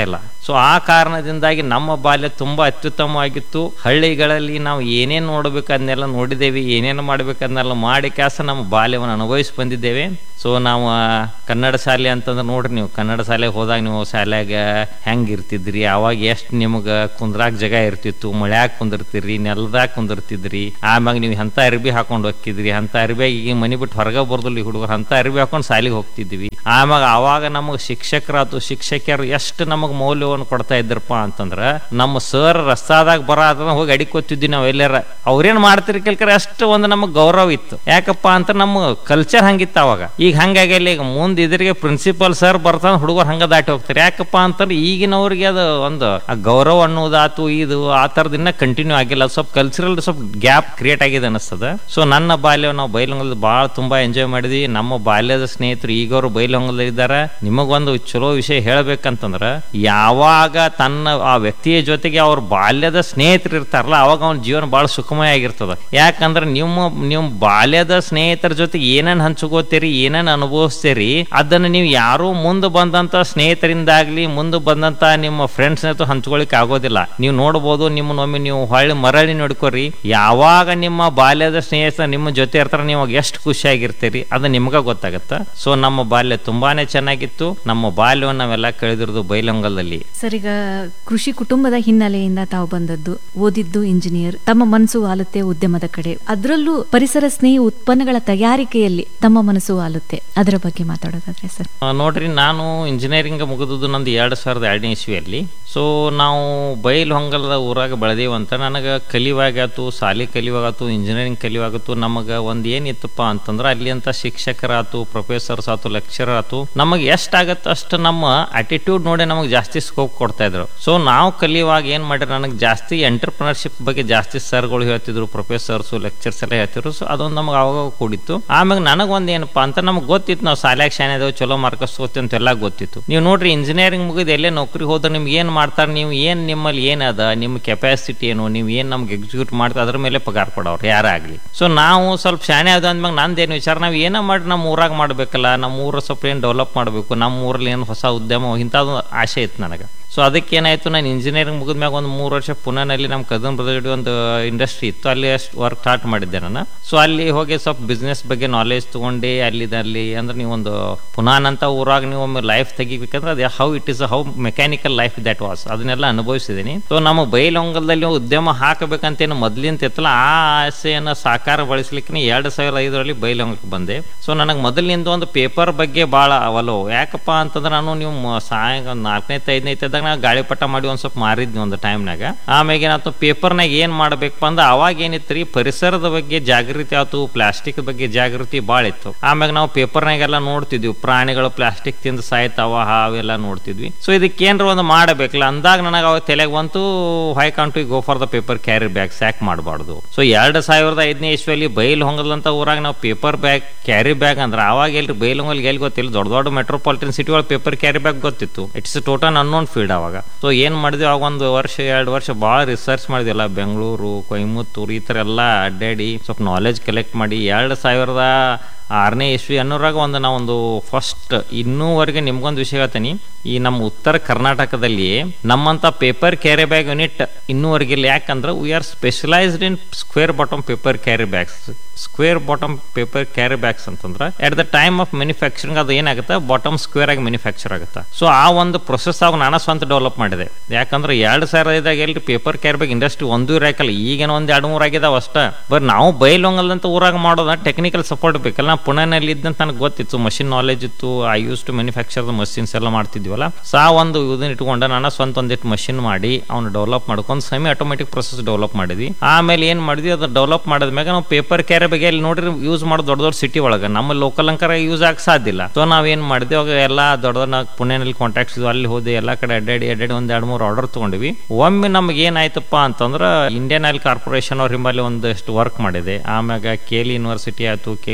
D: ಸೊ ಆ ಕಾರಣದಿಂದಾಗಿ ನಮ್ಮ ಬಾಲ್ಯ ತುಂಬಾ ಅತ್ಯುತ್ತಮವಾಗಿತ್ತು ಹಳ್ಳಿಗಳಲ್ಲಿ ನಾವು ಏನೇನು ನೋಡ್ಬೇಕು ಅದನ್ನೆಲ್ಲ ನೋಡಿದ್ದೇವೆ ಏನೇನು ಮಾಡ್ಬೇಕು ಅದನ್ನೆಲ್ಲ ಮಾಡಿ ಕ್ಯಾಸ ನಮ್ಮ ಬಾಲ್ಯವನ್ನು ಅನುಭವಿಸಿ ಬಂದಿದ್ದೇವೆ ಸೊ ನಾವು ಆ, ಕನ್ನಡ ಶಾಲೆ ಅಂತಂದ್ರೆ ನೋಡ್ರಿ ನೀವು ಕನ್ನಡ ಶಾಲೆಗೆ ಹೋದಾಗ ನೀವು ಶಾಲ್ಯಾಗ ಹೆಂಗೆ ಇರ್ತಿದ್ರಿ ಅವಾಗ ಎಷ್ಟು ನಿಮ್ಗೆ ಕುಂದ್ರಾಕ್ ಜಾಗ ಇರ್ತಿತ್ತು ಮಳ್ಯಾಗ ಕುಂದಿರ್ತಿರಿ ನೆಲದಾಗ ಕುಂದಿರ್ತಿದ್ರಿ ಆಮ್ಯಾಗ ನೀವು ಎಂಥ ಅರ್ಬಿ ಹಾಕೊಂಡು ಹೋಗ್ತಿದ್ರಿ ಅಂಥ ಅರ್ಬಿಯಾಗ ಈಗ ಮನೆ ಬಿಟ್ಟು ಹೊರಗೆ ಬರ್ದಲ್ಲಿ ಈ ಹುಡುಗರು ಅಂಥ ಅರ್ಬಿ ಹಾಕೊಂಡು ಶಾಲೆಗೆ ಹೋಗ್ತಿದ್ವಿ ಆಮ್ಯಾಗ ಅವಾಗ ನಮಗೆ ಶಿಕ್ಷಕರಾತು ಶಿಕ್ಷಕಿಯರು ಎಷ್ಟು ನಮಗೆ ಮೌಲ್ಯವನ್ನು ಕೊಡ್ತಾ ಇದ್ರಪ್ಪ ಅಂತಂದ್ರೆ ನಮ್ಮ ಸರ್ ರಸ್ತಾದಾಗ ಬರ ಅದನ್ನ ಹೋಗಿ ಅಡಿಕೋತಿದ್ವಿ ನಾವು ಎಲ್ಲಾರ ಅವ್ರೇನ್ ಮಾಡ್ತಿರಿ ಕೆಲ್ಕರ ಅಷ್ಟು ಒಂದು ನಮಗೆ ಗೌರವ ಇತ್ತು ಯಾಕಪ್ಪ ಅಂತ ನಮ್ಮ ಕಲ್ಚರ್ ಹಂಗಿತ್ತು ಅವಾಗ ಈಗ ಹಂಗಾಗಿ ಅಲ್ಲಿ ಈಗ ಮುಂದೆ ಇದ್ರಿಗೆ ಪ್ರಿನ್ಸಿಪಲ್ ಸರ್ ಬರ್ತಾನೆ ಹುಡುಗರು ಹಂಗ ದಾಟಿ ಹೋಗ್ತಾರೆ ಯಾಕಪ್ಪ ಅಂತಂದ್ರೆ ಈಗಿನವ್ರಿಗೆ ಅದು ಒಂದು ಆ ಗೌರವ ಅನ್ನೋದಾತು ಇದು ಆ ಥರದ್ದು ಇನ್ನ ಕಂಟಿನ್ಯೂ ಆಗಿಲ್ಲ ಅದು ಸ್ವಲ್ಪ ಕಲ್ಚರಲ್ ಸ್ವಲ್ಪ ಗ್ಯಾಪ್ ಕ್ರಿಯೇಟ್ ಆಗಿದೆ ಅನಿಸ್ತದ ಸೊ ನನ್ನ ಬಾಲ್ಯ ನಾವು ಬೈಲಹೊಂಗಲದಲ್ಲಿ ಭಾಳ ತುಂಬಾ ಎಂಜಾಯ್ ಮಾಡಿದ್ವಿ ನಮ್ಮ ಬಾಲ್ಯದ ಸ್ನೇಹಿತರು ಈಗವರು ಬೈಲಹೊಂಗಲದಲ್ಲಿ ಇದ್ದಾರೆ ನಿಮಗೊಂದು ಚಲೋ ವಿಷಯ ಹೇಳ್ಬೇಕಂತಂದ್ರ ಯಾವಾಗ ತನ್ನ ಆ ವ್ಯಕ್ತಿಯ ಜೊತೆಗೆ ಅವ್ರ ಬಾಲ್ಯದ ಸ್ನೇಹಿತರು ಇರ್ತಾರಲ್ಲ ಅವಾಗ ಅವನ ಜೀವನ ಬಹಳ ಸುಖಮಯ ಆಗಿರ್ತದ ಯಾಕಂದ್ರೆ ನಿಮ್ಮ ನಿಮ್ಮ ಬಾಲ್ಯದ ಸ್ನೇಹಿತರ ಜೊತೆಗೆ ಏನೇನ್ ಹಂಚ್ಕೋತೀರಿ ಏನೇನ್ ಅನುಭವಿಸ್ತೀರಿ ಅದನ್ನ ನೀವು ಯಾರು ಮುಂದೆ ಬಂದಂತ ಸ್ನೇಹಿತರಿಂದಾಗ್ಲಿ ಮುಂದೆ ಬಂದಂತ ನಿಮ್ಮ ಫ್ರೆಂಡ್ಸ್ ಜೊತೆ ಹಂಚ್ಕೊಳಿಕ್ ಆಗೋದಿಲ್ಲ ನೀವು ನೋಡ್ಬೋದು ನಿಮ್ಮನ್ನೊಮ್ಮೆ ನೀವು ಹೊಳ್ಳಿ ಮರಳಿ ನೋಡ್ಕೋರಿ ಯಾವಾಗ ನಿಮ್ಮ ಬಾಲ್ಯದ ಸ್ನೇಹಿತ ನಿಮ್ಮ ಜೊತೆ ಇರ್ತಾರ ನೀವು ಎಷ್ಟು ಖುಷಿಯಾಗಿರ್ತೀರಿ ಅದು ನಿಮ್ಗ ಗೊತ್ತಾಗತ್ತ ಸೊ ನಮ್ಮ ಬಾಲ್ಯ ತುಂಬಾನೇ ಚೆನ್ನಾಗಿತ್ತು ನಮ್ಮ ಬಾಲ್ಯವನ್ನು ನಾವೆಲ್ಲ ಕಳೆದಿರೋದು ಬೈಲಂಗಲದಲ್ಲಿ
C: ಸರ್ ಈಗ ಕೃಷಿ ಕುಟುಂಬದ ಹಿನ್ನೆಲೆಯಿಂದ ತಾವು ಬಂದದ್ದು ಓದಿದ್ದು ಇಂಜಿನಿಯರ್ ತಮ್ಮ ಮನಸ್ಸು ವಾಲುತ್ತೆ ಉದ್ಯಮದ ಕಡೆ ಅದರಲ್ಲೂ ಪರಿಸರ ಸ್ನೇಹಿ ಉತ್ಪನ್ನಗಳ ತಯಾರಿಕೆಯಲ್ಲಿ ತಮ್ಮ ಮನಸ್ಸು ವಾಲುತ್ತೆ ಅದರ ಬಗ್ಗೆ ಮಾತಾಡೋದಾದ್ರೆ ಸರ್
D: ಆ, ನೋಡ್ರಿ ನಾನು ಇಂಜಿನಿಯರಿಂಗ್ ಮುಗಿದದ್ದು ನಂದು ಎರಡು ಸಾವಿರದ ಎರಡನೇ ಇಸ್ವಿಯಲ್ಲಿ ಸೊ ನಾವು ಬೈಲ್ ಹೊಂಗಲದ ಊರಾಗ ಬೆಳೆದೇವಂತ ನನಗೆ ಕಲಿವಾಗಾತು ಸಾಲಿ ಕಲಿವಾಗಾತು ಇಂಜಿನಿಯರಿಂಗ್ ಕಲಿವಾಗತ್ತು ನಮಗೆ ಒಂದು ಏನಿತ್ತಪ್ಪ ಅಂತಂದ್ರೆ ಅಲ್ಲಿ ಅಂತ ಶಿಕ್ಷಕರಾತು ಪ್ರೊಫೆಸರ್ಸ್ ಆತು ಲೆಕ್ಚರರ್ ಆತು ನಮಗೆ ಎಷ್ಟಾಗತ್ತೆ ಅಷ್ಟು ನಮ್ಮ ಅಟಿಟ್ಯೂಡ್ ನೋಡಿ ನಮಗೆ ಜಾಸ್ತಿ ಸ್ಕೋಪ್ ಕೊಡ್ತಾ ಇದ್ರು ಸೊ ನಾವು ಕಲಿಯುವಾಗ ಏನು ಮಾಡಿರಿ ನನಗೆ ಜಾಸ್ತಿ ಎಂಟರ್ಪ್ರಿನರ್ಶಿಪ್ ಬಗ್ಗೆ ಜಾಸ್ತಿ ಸರ್ಗಳು ಹೇಳ್ತಿದ್ರು ಪ್ರೊಫೆಸರ್ಸು ಲೆಕ್ಚರ್ಸ್ ಎಲ್ಲ ಹೇಳ್ತಿದ್ರು ಸೊ ಅದೊಂದು ನಮಗೆ ಅವಾಗ ಕೂಡಿತ್ತು ಆಮ್ಯಾಗ ನನಗೊಂದು ಏನಪ್ಪಾ ಅಂತ ನಮ್ಗೆ ಗೊತ್ತಿತ್ತು ನಾವು ಶಾಲ್ಯಾಗ ಶಾನೆ ಅದಾವ ಚಲೋ ಮಾರ್ಕಸ್ ಅಂತ ಎಲ್ಲ ಗೊತ್ತಿತ್ತು ನೀವು ನೋಡ್ರಿ ಇಂಜಿನಿಯರಿಂಗ್ ಮುಗಿದು ಎಲ್ಲೇ ನೌಕರಿ ಹೋದ್ರೆ ನಿಮ್ಗೆ ಏನು ಮಾಡ್ತಾರೆ ನೀವು ಏನು ನಿಮ್ಮಲ್ಲಿ ಏನದ ನಿಮ್ಮ ಕೆಪಾಸಿಟಿ ಏನು ನೀವು ಏನು ನಮ್ಗೆ ಎಕ್ಸಿಕ್ಯೂಟ್ ಮಾಡ್ತಾ ಅದ್ರ ಮೇಲೆ ಪಗಾರ ಕೊಡೋರು ಯಾರೇ ಆಗಲಿ ಸೊ ನಾವು ಸ್ವಲ್ಪ ಶಾನೆ ಆದ ಅಂದ್ಮ್ಯಾಗ ನಂದೇನು ವಿಚಾರ ನಾವು ಏನೋ ಮಾಡಿ ನಮ್ಮ ಊರಾಗ ಮಾಡಬೇಕಲ್ಲ ನಮ್ಮ ಊರು ಸ್ವಲ್ಪ ಏನು ಡೆವಲಪ್ ಮಾಡಬೇಕು ನಮ್ಮ ಊರಲ್ಲಿ ಏನು ಹೊಸ ಉದ್ಯಮ ಇಂಥದ್ದು ಆಸೆ ಇತ್ತು ನನಗೆ ಸೊ ಅದಕ್ಕೆ ಏನಾಯ್ತು ನಾನು ಇಂಜಿನಿಯರಿಂಗ್ ಮುಗಿದ್ಮ್ಯಾಗ ಒಂದು ಮೂರು ವರ್ಷ ಪುಣೆನಲ್ಲಿ ನಮ್ಮ ಕದನ್ ಬ್ರದರ್ ಒಂದು ಇಂಡಸ್ಟ್ರಿ ಇತ್ತು ಅಲ್ಲಿ ಅಷ್ಟು ವರ್ಕ್ ಸ್ಟಾರ್ಟ್ ಮಾಡಿದ್ದೆ ನಾನು ಸೊ ಅಲ್ಲಿ ಹೋಗಿ ಸ್ವಲ್ಪ ಬಿಸ್ನೆಸ್ ಬಗ್ಗೆ ನಾಲೆಜ್ ತೊಗೊಂಡು ಅಲ್ಲಿದಲ್ಲಿ ಅಂದ್ರೆ ನೀವು ಒಂದು ಪುನಾನ್ ಅಂತ ಊರಾಗ ನೀವು ಒಮ್ಮೆ ಲೈಫ್ ತೆಗಿಬೇಕಂದ್ರೆ ಅದು how it is how mechanical life that was ಅದನ್ನೆಲ್ಲ ಅನುಭವಿಸಿದ್ದೀನಿ ಸೊ ನಮ್ಮ ಬೈಲೊಂಗಲದಲ್ಲಿ ಉದ್ಯಮ ಹಾಕಬೇಕಂತೇನು ಮೊದಲಿಂದ ಇತ್ತಲ್ಲ ಆ ಆಸೆಯನ್ನು ಸಾಕಾರಗೊಳಿಸ್ಲಿಕ್ಕೆ ಎರಡು ಸಾವಿರದ ಐದರಲ್ಲಿ ಬೈಲೊಂಗಕ್ಕೆ ಬಂದೆ ಸೊ ನನಗೆ ಮೊದಲಿನಿಂದ ಒಂದು ಪೇಪರ್ ಬಗ್ಗೆ ಭಾಳ ಅವಲೋ ಯಾಕಪ್ಪ ಅಂತಂದ್ರೆ ನಾನು ನೀವು ಮ- ಸಾಯಂಕಾಲ ನಾಲ್ಕನೇ ಐದನೇ ಇದ್ದಾಗ ನಾ ಗಾಳಿಪಟ ಮಾಡಿ ಒಂದು ಸ್ವಲ್ಪ ಮಾರಿದ್ನಿ ಒಂದು ಟೈಮ್ನಾಗ ಆಮ್ಯಾಗ ಏನಾಯ್ತು ಪೇಪರ್ನಾಗ ಏನು ಮಾಡ್ಬೇಕಪ್ಪ ಅಂದ್ರೆ ಅವಾಗ ಏನಿತ್ತು ರೀ ಪರಿಸರದ ಬಗ್ಗೆ ಜಾಗೃತಿ ಆಯ್ತು ಪ್ಲಾಸ್ಟಿಕ್ ಬಗ್ಗೆ ಜಾಗೃತಿ ಭಾಳ ಇತ್ತು ಆಮ್ಯಾಗ ನಾವು ಪೇಪರ್ನಾಗೆಲ್ಲ ನೋಡ್ತಿದ್ವಿ ಪ್ರಾಣಿಗಳು ಪ್ಲಾಸ್ಟಿಕ್ ತಿಂದು ಸಾಯ್ತಾವ ಅವೆಲ್ಲ ನೋಡ್ತಿದ್ವಿ ಸೊ ಇದಕ್ಕೆ ಏನ್ರ ಒಂದು ಮಾಡಬೇಕಲ್ಲ ಅಂದಾಗ ನನಗೆ ಅವಾಗ ತಲೆಗೆ ಬಂತು I can't go for the paper carry bag sack ಮಾಡಬಾರ್ದು ಸೊ ಎರಡು ಸಾವಿರದ ಐದನೇ ಇಸ್ವಿಯಲ್ಲಿ ಬೈಲ್ ಹೊಂಗದಂತ ಊರಾಗ ನಾವು ಪೇಪರ್ ಬ್ಯಾಗ್ ಕ್ಯಾರಿ ಬ್ಯಾಗ್ ಅಂದ್ರೆ ಅವಾಗ ಎಲ್ರಿ ಬೈಲ್ ಹೊಂಗಲ್ಗೆ ಎಲ್ಲಿ ಗೊತ್ತಿಲ್ಲ ದೊಡ್ಡ ದೊಡ್ಡ ಮೆಟ್ರೋಪಾಲಿಟನ್ ಸಿಟಿ ಒಳಗೆ ಪೇಪರ್ ಕ್ಯಾರಿ ಬ್ಯಾಗ್ ಗೊತ್ತಿತ್ತು ಇಟ್ಸ್ ಟೋಟಲ್ ಅನ್ನೋನ್ ಫೀಲ್ಡ್ ಅವಾಗ ಸೊ ಏನ್ ಮಾಡಿದ್ವಿ ಅವಾಗ ಒಂದು ವರ್ಷ ಎರಡು ವರ್ಷ ಭಾಳ ರಿಸರ್ಚ್ ಮಾಡಿದ್ವಲ್ಲ ಬೆಂಗಳೂರು ಕೊಯಮತ್ತೂರು ಈ ಥರ ಎಲ್ಲ ಅಡ್ಡಾಡಿ ಸ್ವಲ್ಪ ನಾಲೆಜ್ ಕಲೆಕ್ಟ್ ಮಾಡಿ ಎರಡು ಸಾವಿರದ ಆರನೇ ಇಸ್ವಿ ಅನ್ನೋರಾಗ ಒಂದು ನಾವೊಂದು ಫಸ್ಟ್ ಇನ್ನೂವರೆಗೆ ನಿಮ್ಗೊಂದು ವಿಷಯ ಹೇಳ್ತೀನಿ ಈ ನಮ್ಮ ಉತ್ತರ ಕರ್ನಾಟಕದಲ್ಲಿ ನಮ್ಮಂತ ಪೇಪರ್ ಕ್ಯಾರಿ ಬ್ಯಾಗ್ ಯೂನಿಟ್ ಇನ್ನೂವರೆಗೆ ಇಲ್ಲ ಯಾಕಂದ್ರೆ we are specialised in square bottom paper carry bags square bottom paper carry bags ಅಂತಂದ್ರೆ at the time of manufacturing ಅದು ಏನಾಗುತ್ತೆ ಬಾಟಮ್ ಸ್ಕ್ವೇರ್ ಆಗಿ ಮ್ಯಾನುಫ್ಯಾಕ್ಚರ್ ಆಗುತ್ತೆ ಸೊ ಆ ಒಂದು ಪ್ರೊಸೆಸ್ ಆಗ ನಾನು ಸ್ವಂತ ಡೆವಲಪ್ ಮಾಡಿದೆ ಯಾಕಂದ್ರೆ ಎರಡು ಸಾವಿರದ ಐದಾಗ ಎಲ್ರಿ ಪೇಪರ್ ಕ್ಯಾರಿ ಬ್ಯಾಗ್ ಇಂಡಸ್ಟ್ರಿ ಒಂದು ಇರಾಕಲ್ಲ ಈಗೇನೋ ಒಂದು ಎರಡು ಮೂರು ಆಗಿದಾವ ಅಷ್ಟ ಬಟ್ ನಾವು ಬೈಲೊಂಗಲ್ದಂತ ಊರಾಗ ಮಾಡೋದ ಟೆಕ್ನಿಕಲ್ ಸಪೋರ್ಟ್ ಬೇಕಲ್ಲ ನಾ ಪುಣೆನಲ್ಲಿ ಇದ್ದಂತ ನನಗೆ ಗೊತ್ತಿತ್ತು ಮಷಿನ್ ನಾಲೆಜ್ ಇತ್ತು I use to manufacture machines ಎಲ್ಲ ಮಾಡ್ತಿದ್ವಲ್ಲ ಸಾ ಒಂದು ಇದನ್ನ ಇಟ್ಕೊಂಡ ನಾನು ಸ್ವಂತ ಒಂದಿಟ್ಟು ಮಷಿನ್ ಮಾಡಿ ಅವ್ನು ಡೆವಲಪ್ ಮಾಡ್ಕೊಂಡು ಸೆಮಿ ಆಟೋಮೆಟಿಕ್ ಪ್ರೊಸೆಸ್ ಡೆವಲಪ್ ಮಾಡಿದ್ವಿ ಆಮೇಲೆ ಏನು ಮಾಡಿದ್ವಿ ಅದು ಡೆವಲಪ್ ಮಾಡಿದ್ಮ್ಯಾಗ ನಾವು ಪೇಪರ್ ಕ್ಯಾರಿ ಬಗ್ಗೆ ಅಲ್ಲಿ ನೋಡ್ರಿ ಯೂಸ್ ಮಾಡೋ ದೊಡ್ಡ ದೊಡ್ಡ ಸಿಟಿ ಒಳಗೆ ನಮ್ಮ ಲೋಕಲ್ ಅಂಕರ ಯೂಸ್ ಆಗ ಸಾಧ್ಯ ಇಲ್ಲ ಸೊ ನಾವೇನು ಮಾಡಿದ್ವಿ ಅವಾಗ ಎಲ್ಲ ದೊಡ್ಡ ದೊಡ್ಡ ನಾವು ಪುಣೆನಲ್ಲಿ ಕಾಂಟ್ಯಾಕ್ಟ್ಸ್ ಇದ್ವು ಅಲ್ಲಿ ಹೋದೆ ಎಲ್ಲ ಕಡೆ ಅಡ್ಡಾಡಿ ಅಡ್ಡಾಡಿ ಒಂದು ಎರಡು ಮೂರು ಆರ್ಡರ್ ತೊಗೊಂಡ್ವಿ ಒಮ್ಮೆ ನಮ್ಗೆ ಏನಾಯ್ತಪ್ಪ ಅಂತಂದ್ರೆ ಇಂಡಿಯನ್ ಆಯಿಲ್ ಕಾರ್ಪೊರೇಷನ್ ಅವ್ರ ಹಿಂಬಲ್ಲಿ ಒಂದಷ್ಟು ವರ್ಕ್ ಮಾಡಿದೆ ಆಮ್ಯಾಗ ಕೇಲಿ ಯೂನಿವರ್ಸಿಟಿ ಆಯ್ತು ಕೇಲಿ ಹಾಸ್ಪಿಟಲ್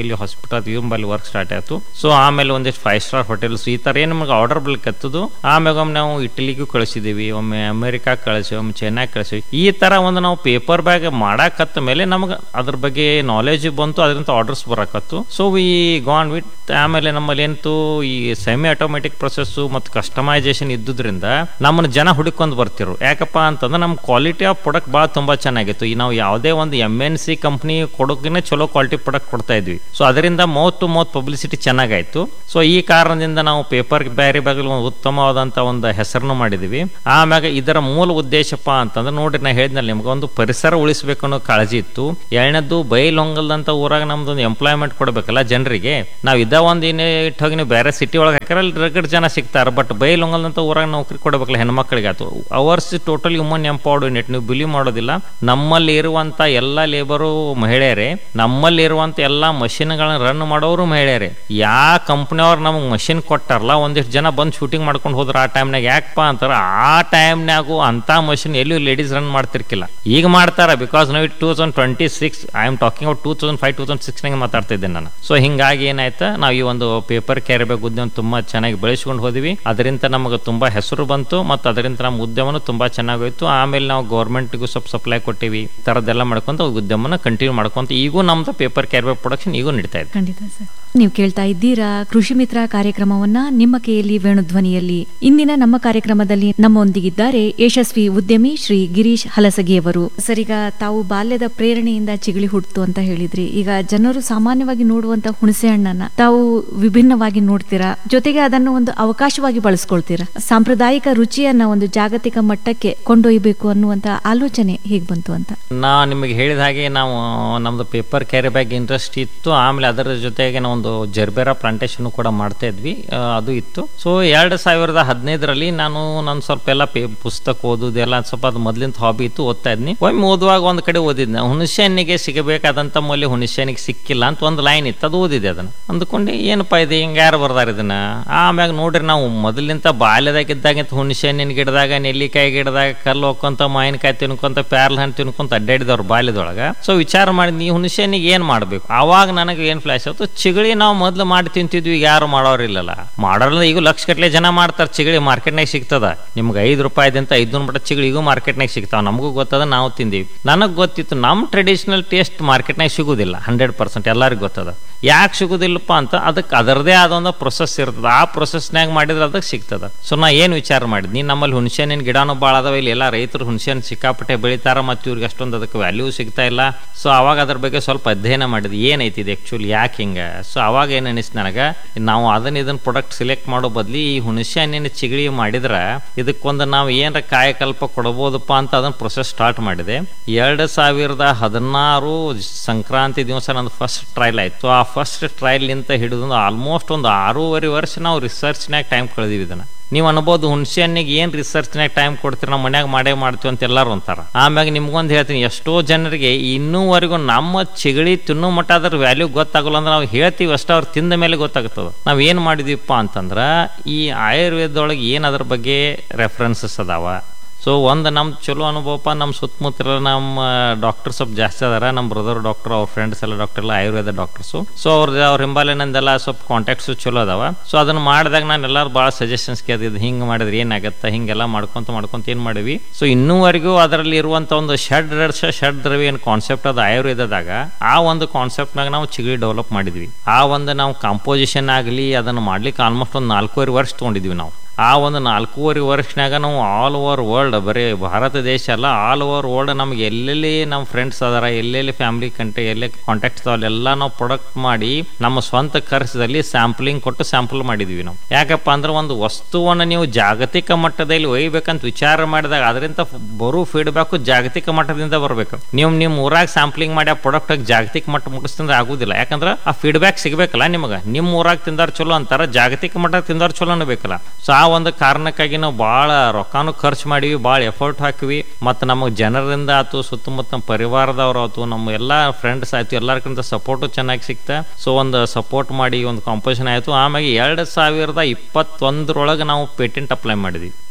D: ಬಿಟ್ಟಾತು ಇವಂಬಲ್ಲಿ ವರ್ಕ್ ಸ್ಟಾರ್ಟ್ ಆಯ್ತು ಸೊ ಆಮೇಲೆ ಒಂದಿಷ್ಟು ಫೈವ್ ಸ್ಟಾರ್ ಹೋಟೆಲ್ಸ್ ಈ ಥರ ಏನು ನಮಗೆ ಆರ್ಡರ್ ಬಿಲ್ಕತ್ತದು ಆಮ್ಯಾಗ ಒಮ್ಮೆ ನಾವು ಇಟಲಿಗೂ ಕಳಿಸಿದೀವಿ ಒಮ್ಮೆ ಅಮೆರಿಕಾ ಕಳಿಸಿ ಒಮ್ಮೆ ಚೈನಾ ಕಳಿಸಿ ಈ ಥರ ಒಂದು ನಾವು ಪೇಪರ್ ಬ್ಯಾಗ್ ಮಾಡಾಕತ್ತ ಮೇಲೆ ನಮಗೆ ಅದ್ರ ಬಗ್ಗೆ ನಾಲೆಜ್ ಬಂತು ಅದರಿಂದ ಆರ್ಡರ್ಸ್ ಬರಾಕತ್ತು ಸೊ ವಿ ಗಾನ್ ವಿತ್ ಆಮೇಲೆ ನಮ್ಮಲ್ಲಿ ಏನಂತು ಈ ಸೆಮಿ ಆಟೋಮೆಟಿಕ್ ಪ್ರೊಸೆಸ್ಸು ಮತ್ತು ಕಸ್ಟಮೈಸೇಷನ್ ಇದ್ದುದ್ರಿಂದ ನಮ್ಮನ್ನ ಜನ ಹುಡುಕೊಂಡು ಬರ್ತಿರು ಯಾಕಪ್ಪ ಅಂತಂದ್ರೆ ನಮ್ಮ ಕ್ವಾಲಿಟಿ ಆಫ್ ಪ್ರಾಡಕ್ಟ್ ಭಾಳ ತುಂಬ ಚೆನ್ನಾಗಿತ್ತು ಈ ನಾವು ಯಾವುದೇ ಒಂದು ಎಮ್ ಎನ್ ಸಿ ಕಂಪ್ನಿ ಕೊಡೋಕಿನೇ ಚಲೋ ಕ್ವಾಲಿಟಿ ಪ್ರಾಡಕ್ಟ್ ಕೊಡ್ತಾ ಇದ್ವಿ ಸೊ ಅದರಿಂದ ಮೌತ್ ಟು ಮೌತ್ ಪಬ್ಲಿಸಿಟಿ ಚೆನ್ನಾಗಾಯ್ತು ಸೊ ಈ ಕಾರಣದಿಂದ ನಾವು ಪೇಪರ್ ಬ್ಯಾರಿ ಬಾಗಿಲು ಒಂದು ಉತ್ತಮವಾದಂಥ ಒಂದು ಹೆಸರನ್ನು ಮಾಡಿದ್ವಿ ಆಮ್ಯಾಗ ಇದರ ಮೂಲ ಉದ್ದೇಶಪ್ಪ ಅಂತಂದ್ರೆ ನೋಡ್ರಿ ನಾ ಹೇಳಿದ್ನಲ್ಲ ನಿಮ್ಗೆ ಒಂದು ಪರಿಸರ ಉಳಿಸ್ಬೇಕು ಅನ್ನೋ ಕಾಳಜಿ ಇತ್ತು ಎರಡನೇದ್ದು ಬೈಲೊಂಗಲ್ದಂತ ಊರಾಗ ನಮ್ದು ಒಂದು ಎಂಪ್ಲಾಯ್ಮೆಂಟ್ ಕೊಡಬೇಕಲ್ಲ ಜನರಿಗೆ ನಾವು ಇದ್ದ ಒಂದು ಏನೇ ಇಟ್ಟೋಗಿ ನೀವು ಬೇರೆ ಸಿಟಿ ಒಳಗೆ ಹಾಕಿರ ಅಲ್ಲಿ ರಗಡ್ ಜನ ಸಿಗ್ತಾರೆ ಬಟ್ ಬೈಲೊಂಗಲ್ದಂತ ಊರಾಗ ನೌಕರಿ ಕೊಡಬೇಕಲ್ಲ ಹೆಣ್ಮಕ್ಳಿಗೆ ಆತು ours total human empowered unit ನೀವು ಬಿಲೀವ್ ಮಾಡೋದಿಲ್ಲ ನಮ್ಮಲ್ಲಿ ಇರುವಂತ ಎಲ್ಲ ಲೇಬರು ಮಹಿಳೆಯರೇ ನಮ್ಮಲ್ಲಿ ಇರುವಂತ ಎಲ್ಲ ಮಷಿನ್ಗಳನ್ನ ರನ್ ಮಾಡೋರು ಮಹಿಳೆಯರೇ ಯಾವ ಕಂಪ್ನಿಯವ್ರು ನಮಗೆ ಮಷಿನ್ ಕೊಟ್ಟಾರಲ್ಲ ಒಂದಿಷ್ಟು ಜನ ಬಂದು ಶೂಟಿಂಗ್ ಮಾಡ್ಕೊಂಡು ಹೋದ್ರ ಆ ಟೈಮ್ನಾಗ ಯಾಕಪ್ಪ ಅಂತಾರ ಆ ಟೈಮ್ನಾಗು ಅಂತ ಮಷಿನ್ ಎಲ್ಲೂ ಲೇಡೀಸ್ ರನ್ ಮಾಡ್ತಿರ್ಕಿಲ್ಲ ಈಗ ಮಾಡ್ತಾರ ಬಿಕಾಸ್ ನಾವು two thousand twenty six I am talking out two thousand five two thousand ಸಿಕ್ಸ್ನಾಗ ಮಾತಾಡ್ತಿದ್ದೆ ನಾನು ಸೊ ಹಿಂಗಾಗಿ ಏನಾಯ್ತು ನಾವು ಈ ಒಂದು ಪೇಪರ್ ಕ್ಯಾರಿ ಬ್ಯಾಗ್ ಉದ್ಯಮ ತುಂಬಾ ಚೆನ್ನಾಗಿ ಬೆಳೆಸ್ಕೊಂಡು ಹೋದ್ವಿ ಅದರಿಂದ ನಮಗೆ ತುಂಬಾ ಹೆಸರು ಬಂತು ಮತ್ತು ಅದರಿಂದ ನಮ್ಮ ಉದ್ಯಮನೂ ತುಂಬಾ ಚೆನ್ನಾಗೋಯ್ತು ಆಮೇಲೆ ನಾವು ಗೌರ್ಮೆಂಟ್ಗೂ ಸ್ವಲ್ಪ ಸಪ್ಲೈ ಕೊಟ್ಟಿವಿ ಈ ಥರದ್ದೆಲ್ಲ ಮಾಡ್ಕೊಂತ ಉದ್ಯಮನ ಕಂಟಿನ್ಯೂ ಮಾಡ್ಕೊಂತ ಈಗೂ ನಮ್ದು ಪೇಪರ್ ಕ್ಯಾರಿ ಬ್ಯಾಗ್ ಪ್ರೊಡಕ್ಷನ್ ಈಗೂ ನಡೀತಾ ಇದೆ
C: ಖಂಡಿತ ಸರ್ ನೀವು ಕೇಳ್ತಾ ಇದ್ದೀರಾ ಕೃಷಿ ಮಿತ್ರ ಕಾರ್ಯಕ್ರಮವನ್ನ ನಿಮ್ಮ ಕೈಯಲ್ಲಿ ವೇಣುಧ್ವನಿಯಲ್ಲಿ ಇಂದಿನ ನಮ್ಮ ಕಾರ್ಯಕ್ರಮದಲ್ಲಿ ನಮ್ಮೊಂದಿಗಿದ್ದಾರೆ ಯಶಸ್ವಿ ಉದ್ಯಮಿ ಶ್ರೀ ಗಿರೀಶ್ ಹಲಸಗಿಯವರು ಸರ್ ಈಗ ತಾವು ಬಾಲ್ಯದ ಪ್ರೇರಣೆಯಿಂದ ಚಿಗಳಿ ಹುಟ್ಟಿತು ಅಂತ ಹೇಳಿದ್ರಿ ಈಗ ಜನರು ಸಾಮಾನ್ಯವಾಗಿ ನೋಡುವಂತ ಹುಣಸೆ ಹಣ್ಣನ್ನ ತಾವು ವಿಭಿನ್ನವಾಗಿ ನೋಡ್ತೀರಾ ಜೊತೆಗೆ ಅದನ್ನು ಒಂದು ಅವಕಾಶವಾಗಿ ಬಳಸ್ಕೊಳ್ತೀರಾ ಸಾಂಪ್ರದಾಯಿಕ ರುಚಿಯನ್ನ ಒಂದು ಜಾಗತಿಕ ಮಟ್ಟಕ್ಕೆ ಕೊಂಡೊಯ್ಯಬೇಕು ಅನ್ನುವಂತ ಆಲೋಚನೆ ಹೇಗ್ ಬಂತು ಅಂತ
D: ನಾ ನಿಮಗೆ ಹೇಳಿದ ಹಾಗೆ ನಾವು ನಮ್ದು ಪೇಪರ್ ಕ್ಯಾರಿ ಬ್ಯಾಗ್ ಇಂಡಸ್ಟ್ರಿ ಇತ್ತು ಆಮೇಲೆ ಅದರ ಜೊತೆಗೆ ನಾವು ಒಂದು ಜರ್ಬೇರಾ ಪ್ಲಾಂಟೇಶನ್ ಕೂಡ ಮಾಡ್ತಾ ಇದ್ವಿ ಆ, ಅದು ಇತ್ತು ಸೊ ಎರಡು ಸಾವಿರದ ಹದಿನೈದರಲ್ಲಿ ನಾನು ನಾನು ಸ್ವಲ್ಪ ಎಲ್ಲ ಪೇ ಪುಸ್ತಕ ಓದೋದೆಲ್ಲ ಸ್ವಲ್ಪ ಅದು ಮೊದ್ಲಿಂದ ಹಾಬಿ ಇತ್ತು ಓದ್ತಾ ಇದ್ನಿ ಒಮ್ಮೆ ಓದುವಾಗ ಒಂದು ಕಡೆ ಓದಿದ್ನ ಹುಣಸೆ ಹಣ್ಣಿಗೆ ಸಿಗಬೇಕಾದಂತ ಮೌಲ್ಯ ಹುಣಸೆ ಹಣ್ಣಿಗೆ ಸಿಕ್ಕಿಲ್ಲ ಅಂತ ಒಂದು ಲೈನ್ ಇತ್ತು ಅದು ಓದಿದೆ ಅದನ್ನ ಅಂದ್ಕೊಂಡು ಏನಪ್ಪ ಇದು ಹಿಂಗೆ ಯಾರು ಬರ್ದಾರ ಇದನ್ನ ಆಮ್ಯಾಗ ನೋಡ್ರಿ ನಾವು ಮೊದಲಿಂತ ಬಾಲ್ಯದಾಗಿದ್ದಾಗಿಂತ ಹುಣಸೆ ಹಣ್ಣಿನ ಗಿಡದಾಗ ನೆಲ್ಲಿಕಾಯಿ ಗಿಡದಾಗ ಕಲ್ಲು ಹೋಗ್ಕೊಂತ ಮಾವಿನಕಾಯಿ ತಿನ್ಕೊಂತ ಪ್ಯಾರ್ಲ ಹಣ್ಣು ತಿನ್ಕೊಂತ ಅಡ್ಡಾಡಿದವ್ರು ಬಾಲ್ಯದೊಳಗ ಸೊ ವಿಚಾರ ಮಾಡಿ ನೀವು ಹುಣಸೆ ಹಣ್ಣಿಗೆ ಏನ್ ಮಾಡ್ಬೇಕು ಅವಾಗ ನನಗೆ ಏನ್ ಫ್ಲಾಶ್ ಆಯ್ತು ಚಿಗಳಿ ನಾವು ಮೊದ್ಲು ಮಾಡಿ ತಿಂತಿದ್ವಿ ಈಗ ಯಾರು ಮಾಡೋರಿಲ್ಲಲ್ಲ ಮಾಡೋರಿಲ್ಲ ಈಗ ಲಕ್ಷ ಗಟ್ಲೆ ಜನ ಮಾಡ್ತಾರೆ ಚಿಗಳಿ ಮಾರ್ಕೆಟ್ನಾಗ ಸಿಗ್ತದ ನಿಮ್ಗೆ ಐದು ರೂಪಾಯಿದಂತ ಐದ್ನೂರು ಮಟ್ಟ ಚಿಗಳಿಗೂ ಮಾರ್ಕೆಟ್ನಾಗ ಸಿಗ್ತಾವ ನಮಗೂ ಗೊತ್ತದ ನಾವು ತಿಂದೀವಿ ನನಗೆ ಗೊತ್ತಿತ್ತು ನಮ್ಮ ಟ್ರೆಡಿಷನಲ್ ಟೇಸ್ಟ್ ಮಾರ್ಕೆಟ್ನಾಗ ಸಿಗುದಿಲ್ಲ ಹಂಡ್ರೆಡ್ ಪರ್ಸೆಂಟ್ ಎಲ್ಲರಿಗೂ ಗೊತ್ತದ ಯಾಕೆ ಸಿಗುದಿಲ್ಲಪ್ಪ ಅಂತ ಅದಕ್ಕೆ ಅದರದೇ ಆದ ಒಂದು ಪ್ರೊಸೆಸ್ ಇರ್ತದ ಆ ಪ್ರೊಸೆಸ್ನಾಗ ಮಾಡಿದ್ರೆ ಅದಕ್ಕೆ ಸಿಗ್ತದ ಸೊ ನಾ ಏನು ವಿಚಾರ ಮಾಡಿದ್ನಿ ನಮ್ಮಲ್ಲಿ ಹುಣಸೆ ಹಣ್ಣಿನ ಗಿಡನೂ ಭಾಳ ಅದಾವ ಇಲ್ಲಿ ಎಲ್ಲ ರೈತರು ಹುಣಸೆ ಹಣ್ಣು ಸಿಕ್ಕಾಪಟ್ಟೆ ಬೆಳಿತಾರ ಮತ್ತು ಇವ್ರಿಗೆ ಅಷ್ಟೊಂದು ಅದಕ್ಕೆ ವ್ಯಾಲ್ಯೂ ಸಿಗ್ತಾ ಇಲ್ಲ ಸೊ ಅವಾಗ ಅದ್ರ ಬಗ್ಗೆ ಸ್ವಲ್ಪ ಅಧ್ಯಯನ ಮಾಡಿದ್ವಿ ಏನೈತಿ ಇದು ಆ್ಯಕ್ಚುಲಿ ಯಾಕೆ ಹಿಂಗೆ ಸೊ ಅವಾಗ ಏನು ಅನಿಸ್ತು ನನಗೆ ನಾವು ಅದನ್ನ ಇದನ್ನ ಪ್ರಾಡಕ್ಟ್ ಸೆಲೆಕ್ಟ್ ಮಾಡೋ ಬದ್ಲಿ ಈ ಹುಣಸೆ ಹಣ್ಣಿನ ಚಿಗಳಿ ಮಾಡಿದ್ರೆ ಇದಕ್ಕೊಂದು ನಾವು ಏನರ ಕಾಯಕಲ್ಪ ಕೊಡಬಹುದಪ್ಪ ಅಂತ ಅದನ್ನ ಪ್ರೊಸೆಸ್ ಸ್ಟಾರ್ಟ್ ಮಾಡಿದೆ ಎರಡು ಸಾವಿರದ ಹದಿನಾರು ಸಂಕ್ರಾಂತಿ ದಿವಸ ನಂದು ಫಸ್ಟ್ ಟ್ರಯಲ್ ಆಯ್ತು ಆ ಫಸ್ಟ್ ಟ್ರಯಲ್ನಿಂದ ಹಿಡಿದು ಆಲ್ಮೋಸ್ಟ್ ಒಂದು ಆರೂವರೆ ವರ್ಷ ನಾವು ರಿಸರ್ಚ್ನಾಗ ಟೈಮ್ ಕಳೆದಿವಿ ಇದನ್ನ ನೀವು ಅನ್ಬೋದು ಹುಣಸೆ ಹಣ್ಣಿಗೆ ಏನು ರಿಸರ್ಚ್ನಾಗ ಟೈಮ್ ಕೊಡ್ತೀರಿ ನಾವು ಮನ್ಯಾಗ ಮಾಡೇ ಮಾಡ್ತೀವಿ ಅಂತ ಎಲ್ಲರೂ ಅಂತಾರ ಆಮ್ಯಾಗ ನಿಮ್ಗೊಂದು ಹೇಳ್ತೀನಿ ಎಷ್ಟೋ ಜನರಿಗೆ ಇನ್ನೂವರೆಗೂ ನಮ್ಮ ಚಿಗಳಿ ತಿನ್ನೋ ಮಟ್ಟ ಅದ್ರ ವ್ಯಾಲ್ಯೂ ಗೊತ್ತಾಗಲ್ಲ ಅಂದ್ರೆ ನಾವು ಹೇಳ್ತೀವಿ ಅಷ್ಟೇ ಅವ್ರು ತಿಂದ ಮೇಲೆ ಗೊತ್ತಾಗ್ತದೆ ನಾವು ಏನು ಮಾಡಿದೀವಪ್ಪ ಅಂತಂದ್ರೆ ಈ ಆಯುರ್ವೇದದೊಳಗೆ ಏನು ಅದ್ರ ಬಗ್ಗೆ ರೆಫರೆನ್ಸಸ್ ಅದಾವ ಸೊ ಒಂದು ನಮ್ಮ ಚಲೋ ಅನುಭವಪ್ಪ ನಮ್ಮ ಸುತ್ತಮುತ್ತ ನಮ್ಮ ಡಾಕ್ಟರ್ ಸ್ವಲ್ಪ ಜಾಸ್ತಿ ಅದಾರ ನಮ್ಮ ಬ್ರದರ್ ಡಾಕ್ಟರ್ ಅವ್ರ ಫ್ರೆಂಡ್ಸ್ ಎಲ್ಲ ಡಾಕ್ಟರ್ ಎಲ್ಲ ಆಯುರ್ವೇದ ಡಾಕ್ಟರ್ಸು ಸೊ ಅವ್ರ ಅವ್ರ ಹಿಂಬಾಲಿನಂದೆಲ್ಲ ಸ್ವಲ್ಪ ಕಾಂಟ್ಯಾಕ್ಟ್ಸು ಚಲೋ ಅದಾವ ಸೊ ಅದನ್ನ ಮಾಡಿದಾಗ ನಾನು ಎಲ್ಲರೂ ಭಾಳ ಸಜೆಷನ್ಸ್ ಕೇಳಿದ್ದು ಹಿಂಗೆ ಮಾಡಿದ್ರೆ ಏನಾಗತ್ತೆ ಹಿಂಗೆಲ್ಲ ಮಾಡ್ಕೊಂತ ಮಾಡ್ಕೊಂತ ಏನು ಮಾಡಿವಿ ಸೊ ಇನ್ನೂವರೆಗೂ ಅದರಲ್ಲಿ ಇರುವಂಥ ಒಂದು ಷಡ್ ರಸ ಷಡ್ ದ್ರವ್ಯ ಏನು ಕಾನ್ಸೆಪ್ಟ್ ಅದು ಆಯುರ್ವೇದದಾಗ ಆ ಒಂದು ಕಾನ್ಸೆಪ್ಟ್ನಾಗ ನಾವು ಚಿಗಳಿ ಡೆವಲಪ್ ಮಾಡಿದ್ವಿ ಆ ಒಂದು ನಾವು ಕಾಂಪೋಸಿಷನ್ ಆಗಲಿ ಅದನ್ನು ಮಾಡ್ಲಿಕ್ಕೆ ಆಲ್ಮೋಸ್ಟ್ ಒಂದು ನಾಲ್ಕೂವರೆ ವರ್ಷ ತೊಗೊಂಡಿದ್ವಿ ನಾವು ಆ ಒಂದು ನಾಲ್ಕೂವರೆ ವರ್ಷನಾಗ ನಾವು ಆಲ್ ಓವರ್ ವರ್ಲ್ಡ್ ಬರೀ ಭಾರತ ದೇಶ ಅಲ್ಲ ಆಲ್ ಓವರ್ ವರ್ಲ್ಡ್ ನಮ್ಗೆ ಎಲ್ಲೆಲ್ಲಿ ನಮ್ಮ ಫ್ರೆಂಡ್ಸ್ ಅದಾರ ಎಲ್ಲೆಲ್ಲಿ ಫ್ಯಾಮಿಲಿ ಕಂಟ್ರಿ ಎಲ್ಲೇ ಕಾಂಟ್ಯಾಕ್ಟ್ಸ್ ಅಲ್ಲೆಲ್ಲ ನಾವು ಪ್ರೊಡಕ್ಟ್ ಮಾಡಿ ನಮ್ಮ ಸ್ವಂತ ಖರ್ಚದಲ್ಲಿ ಸ್ಯಾಂಪ್ಲಿಂಗ್ ಕೊಟ್ಟು ಸ್ಯಾಂಪಲ್ ಮಾಡಿದ್ವಿ ನಾವು ಯಾಕಪ್ಪ ಅಂದ್ರೆ ಒಂದು ವಸ್ತುವನ್ನು ನೀವು ಜಾಗತಿಕ ಮಟ್ಟದಲ್ಲಿ ಒಯ್ಬೇಕಂತ ವಿಚಾರ ಮಾಡಿದಾಗ ಅದರಿಂದ ಬರೋ ಫೀಡ್ಬ್ಯಾಕು ಜಾಗತಿಕ ಮಟ್ಟದಿಂದ ಬರಬೇಕು ನೀವು ನಿಮ್ಮ ಊರಾಗ ಸ್ಯಾಂಪ್ಲಿಂಗ್ ಮಾಡಿ ಆ ಪ್ರಾಡಕ್ಟ್ ಜಾಗತಿಕ ಮಟ್ಟ ಮುಟ್ಟಿಸ್ತಂದ್ರೆ ಆಗುದಿಲ್ಲ ಯಾಕಂದ್ರೆ ಆ ಫೀಡ್ಬ್ಯಾಕ್ ಸಿಗ್ಬೇಕಲ್ಲ ನಿಮಗೆ ನಿಮ್ಮ ಊರಾಗ ತಿಂದಾರ ಚಲೋ ಅಂತಾರ ಜಾಗತಿಕ ಮಟ್ಟ ತಿಂದಾರ ಚಲೋ ಅನ್ಬೇಕಲ್ಲ ಸೊ ಆ ಒಂದು ಕಾರಣಕ್ಕಾಗಿ ನಾವು ಭಾಳ ರೊಕ್ಕನೂ ಖರ್ಚು ಮಾಡಿವಿ ಭಾಳ ಎಫರ್ಟ್ ಹಾಕಿವಿ ಮತ್ತು ನಮಗೆ ಜನರಿಂದ ಆಯ್ತು ಸುತ್ತಮುತ್ತ ನಮ್ಮ ಪರಿವಾರದವ್ರು ಆಯ್ತು ನಮ್ಮ ಎಲ್ಲ ಫ್ರೆಂಡ್ಸ್ ಆಯ್ತು ಎಲ್ಲರಿಗಿಂತ ಸಪೋರ್ಟು ಚೆನ್ನಾಗಿ ಸಿಕ್ತ ಸೊ ಒಂದು ಸಪೋರ್ಟ್ ಮಾಡಿ ಒಂದು ಕಾಂಪೋಸಿಷನ್ ಆಯಿತು ಆಮೇಲೆ ಎರಡು ಸಾವಿರದ ಇಪ್ಪತ್ತೊಂದರೊಳಗೆ ನಾವು ಪೇಟೆಂಟ್ ಅಪ್ಲೈ ಮಾಡಿದ್ವಿ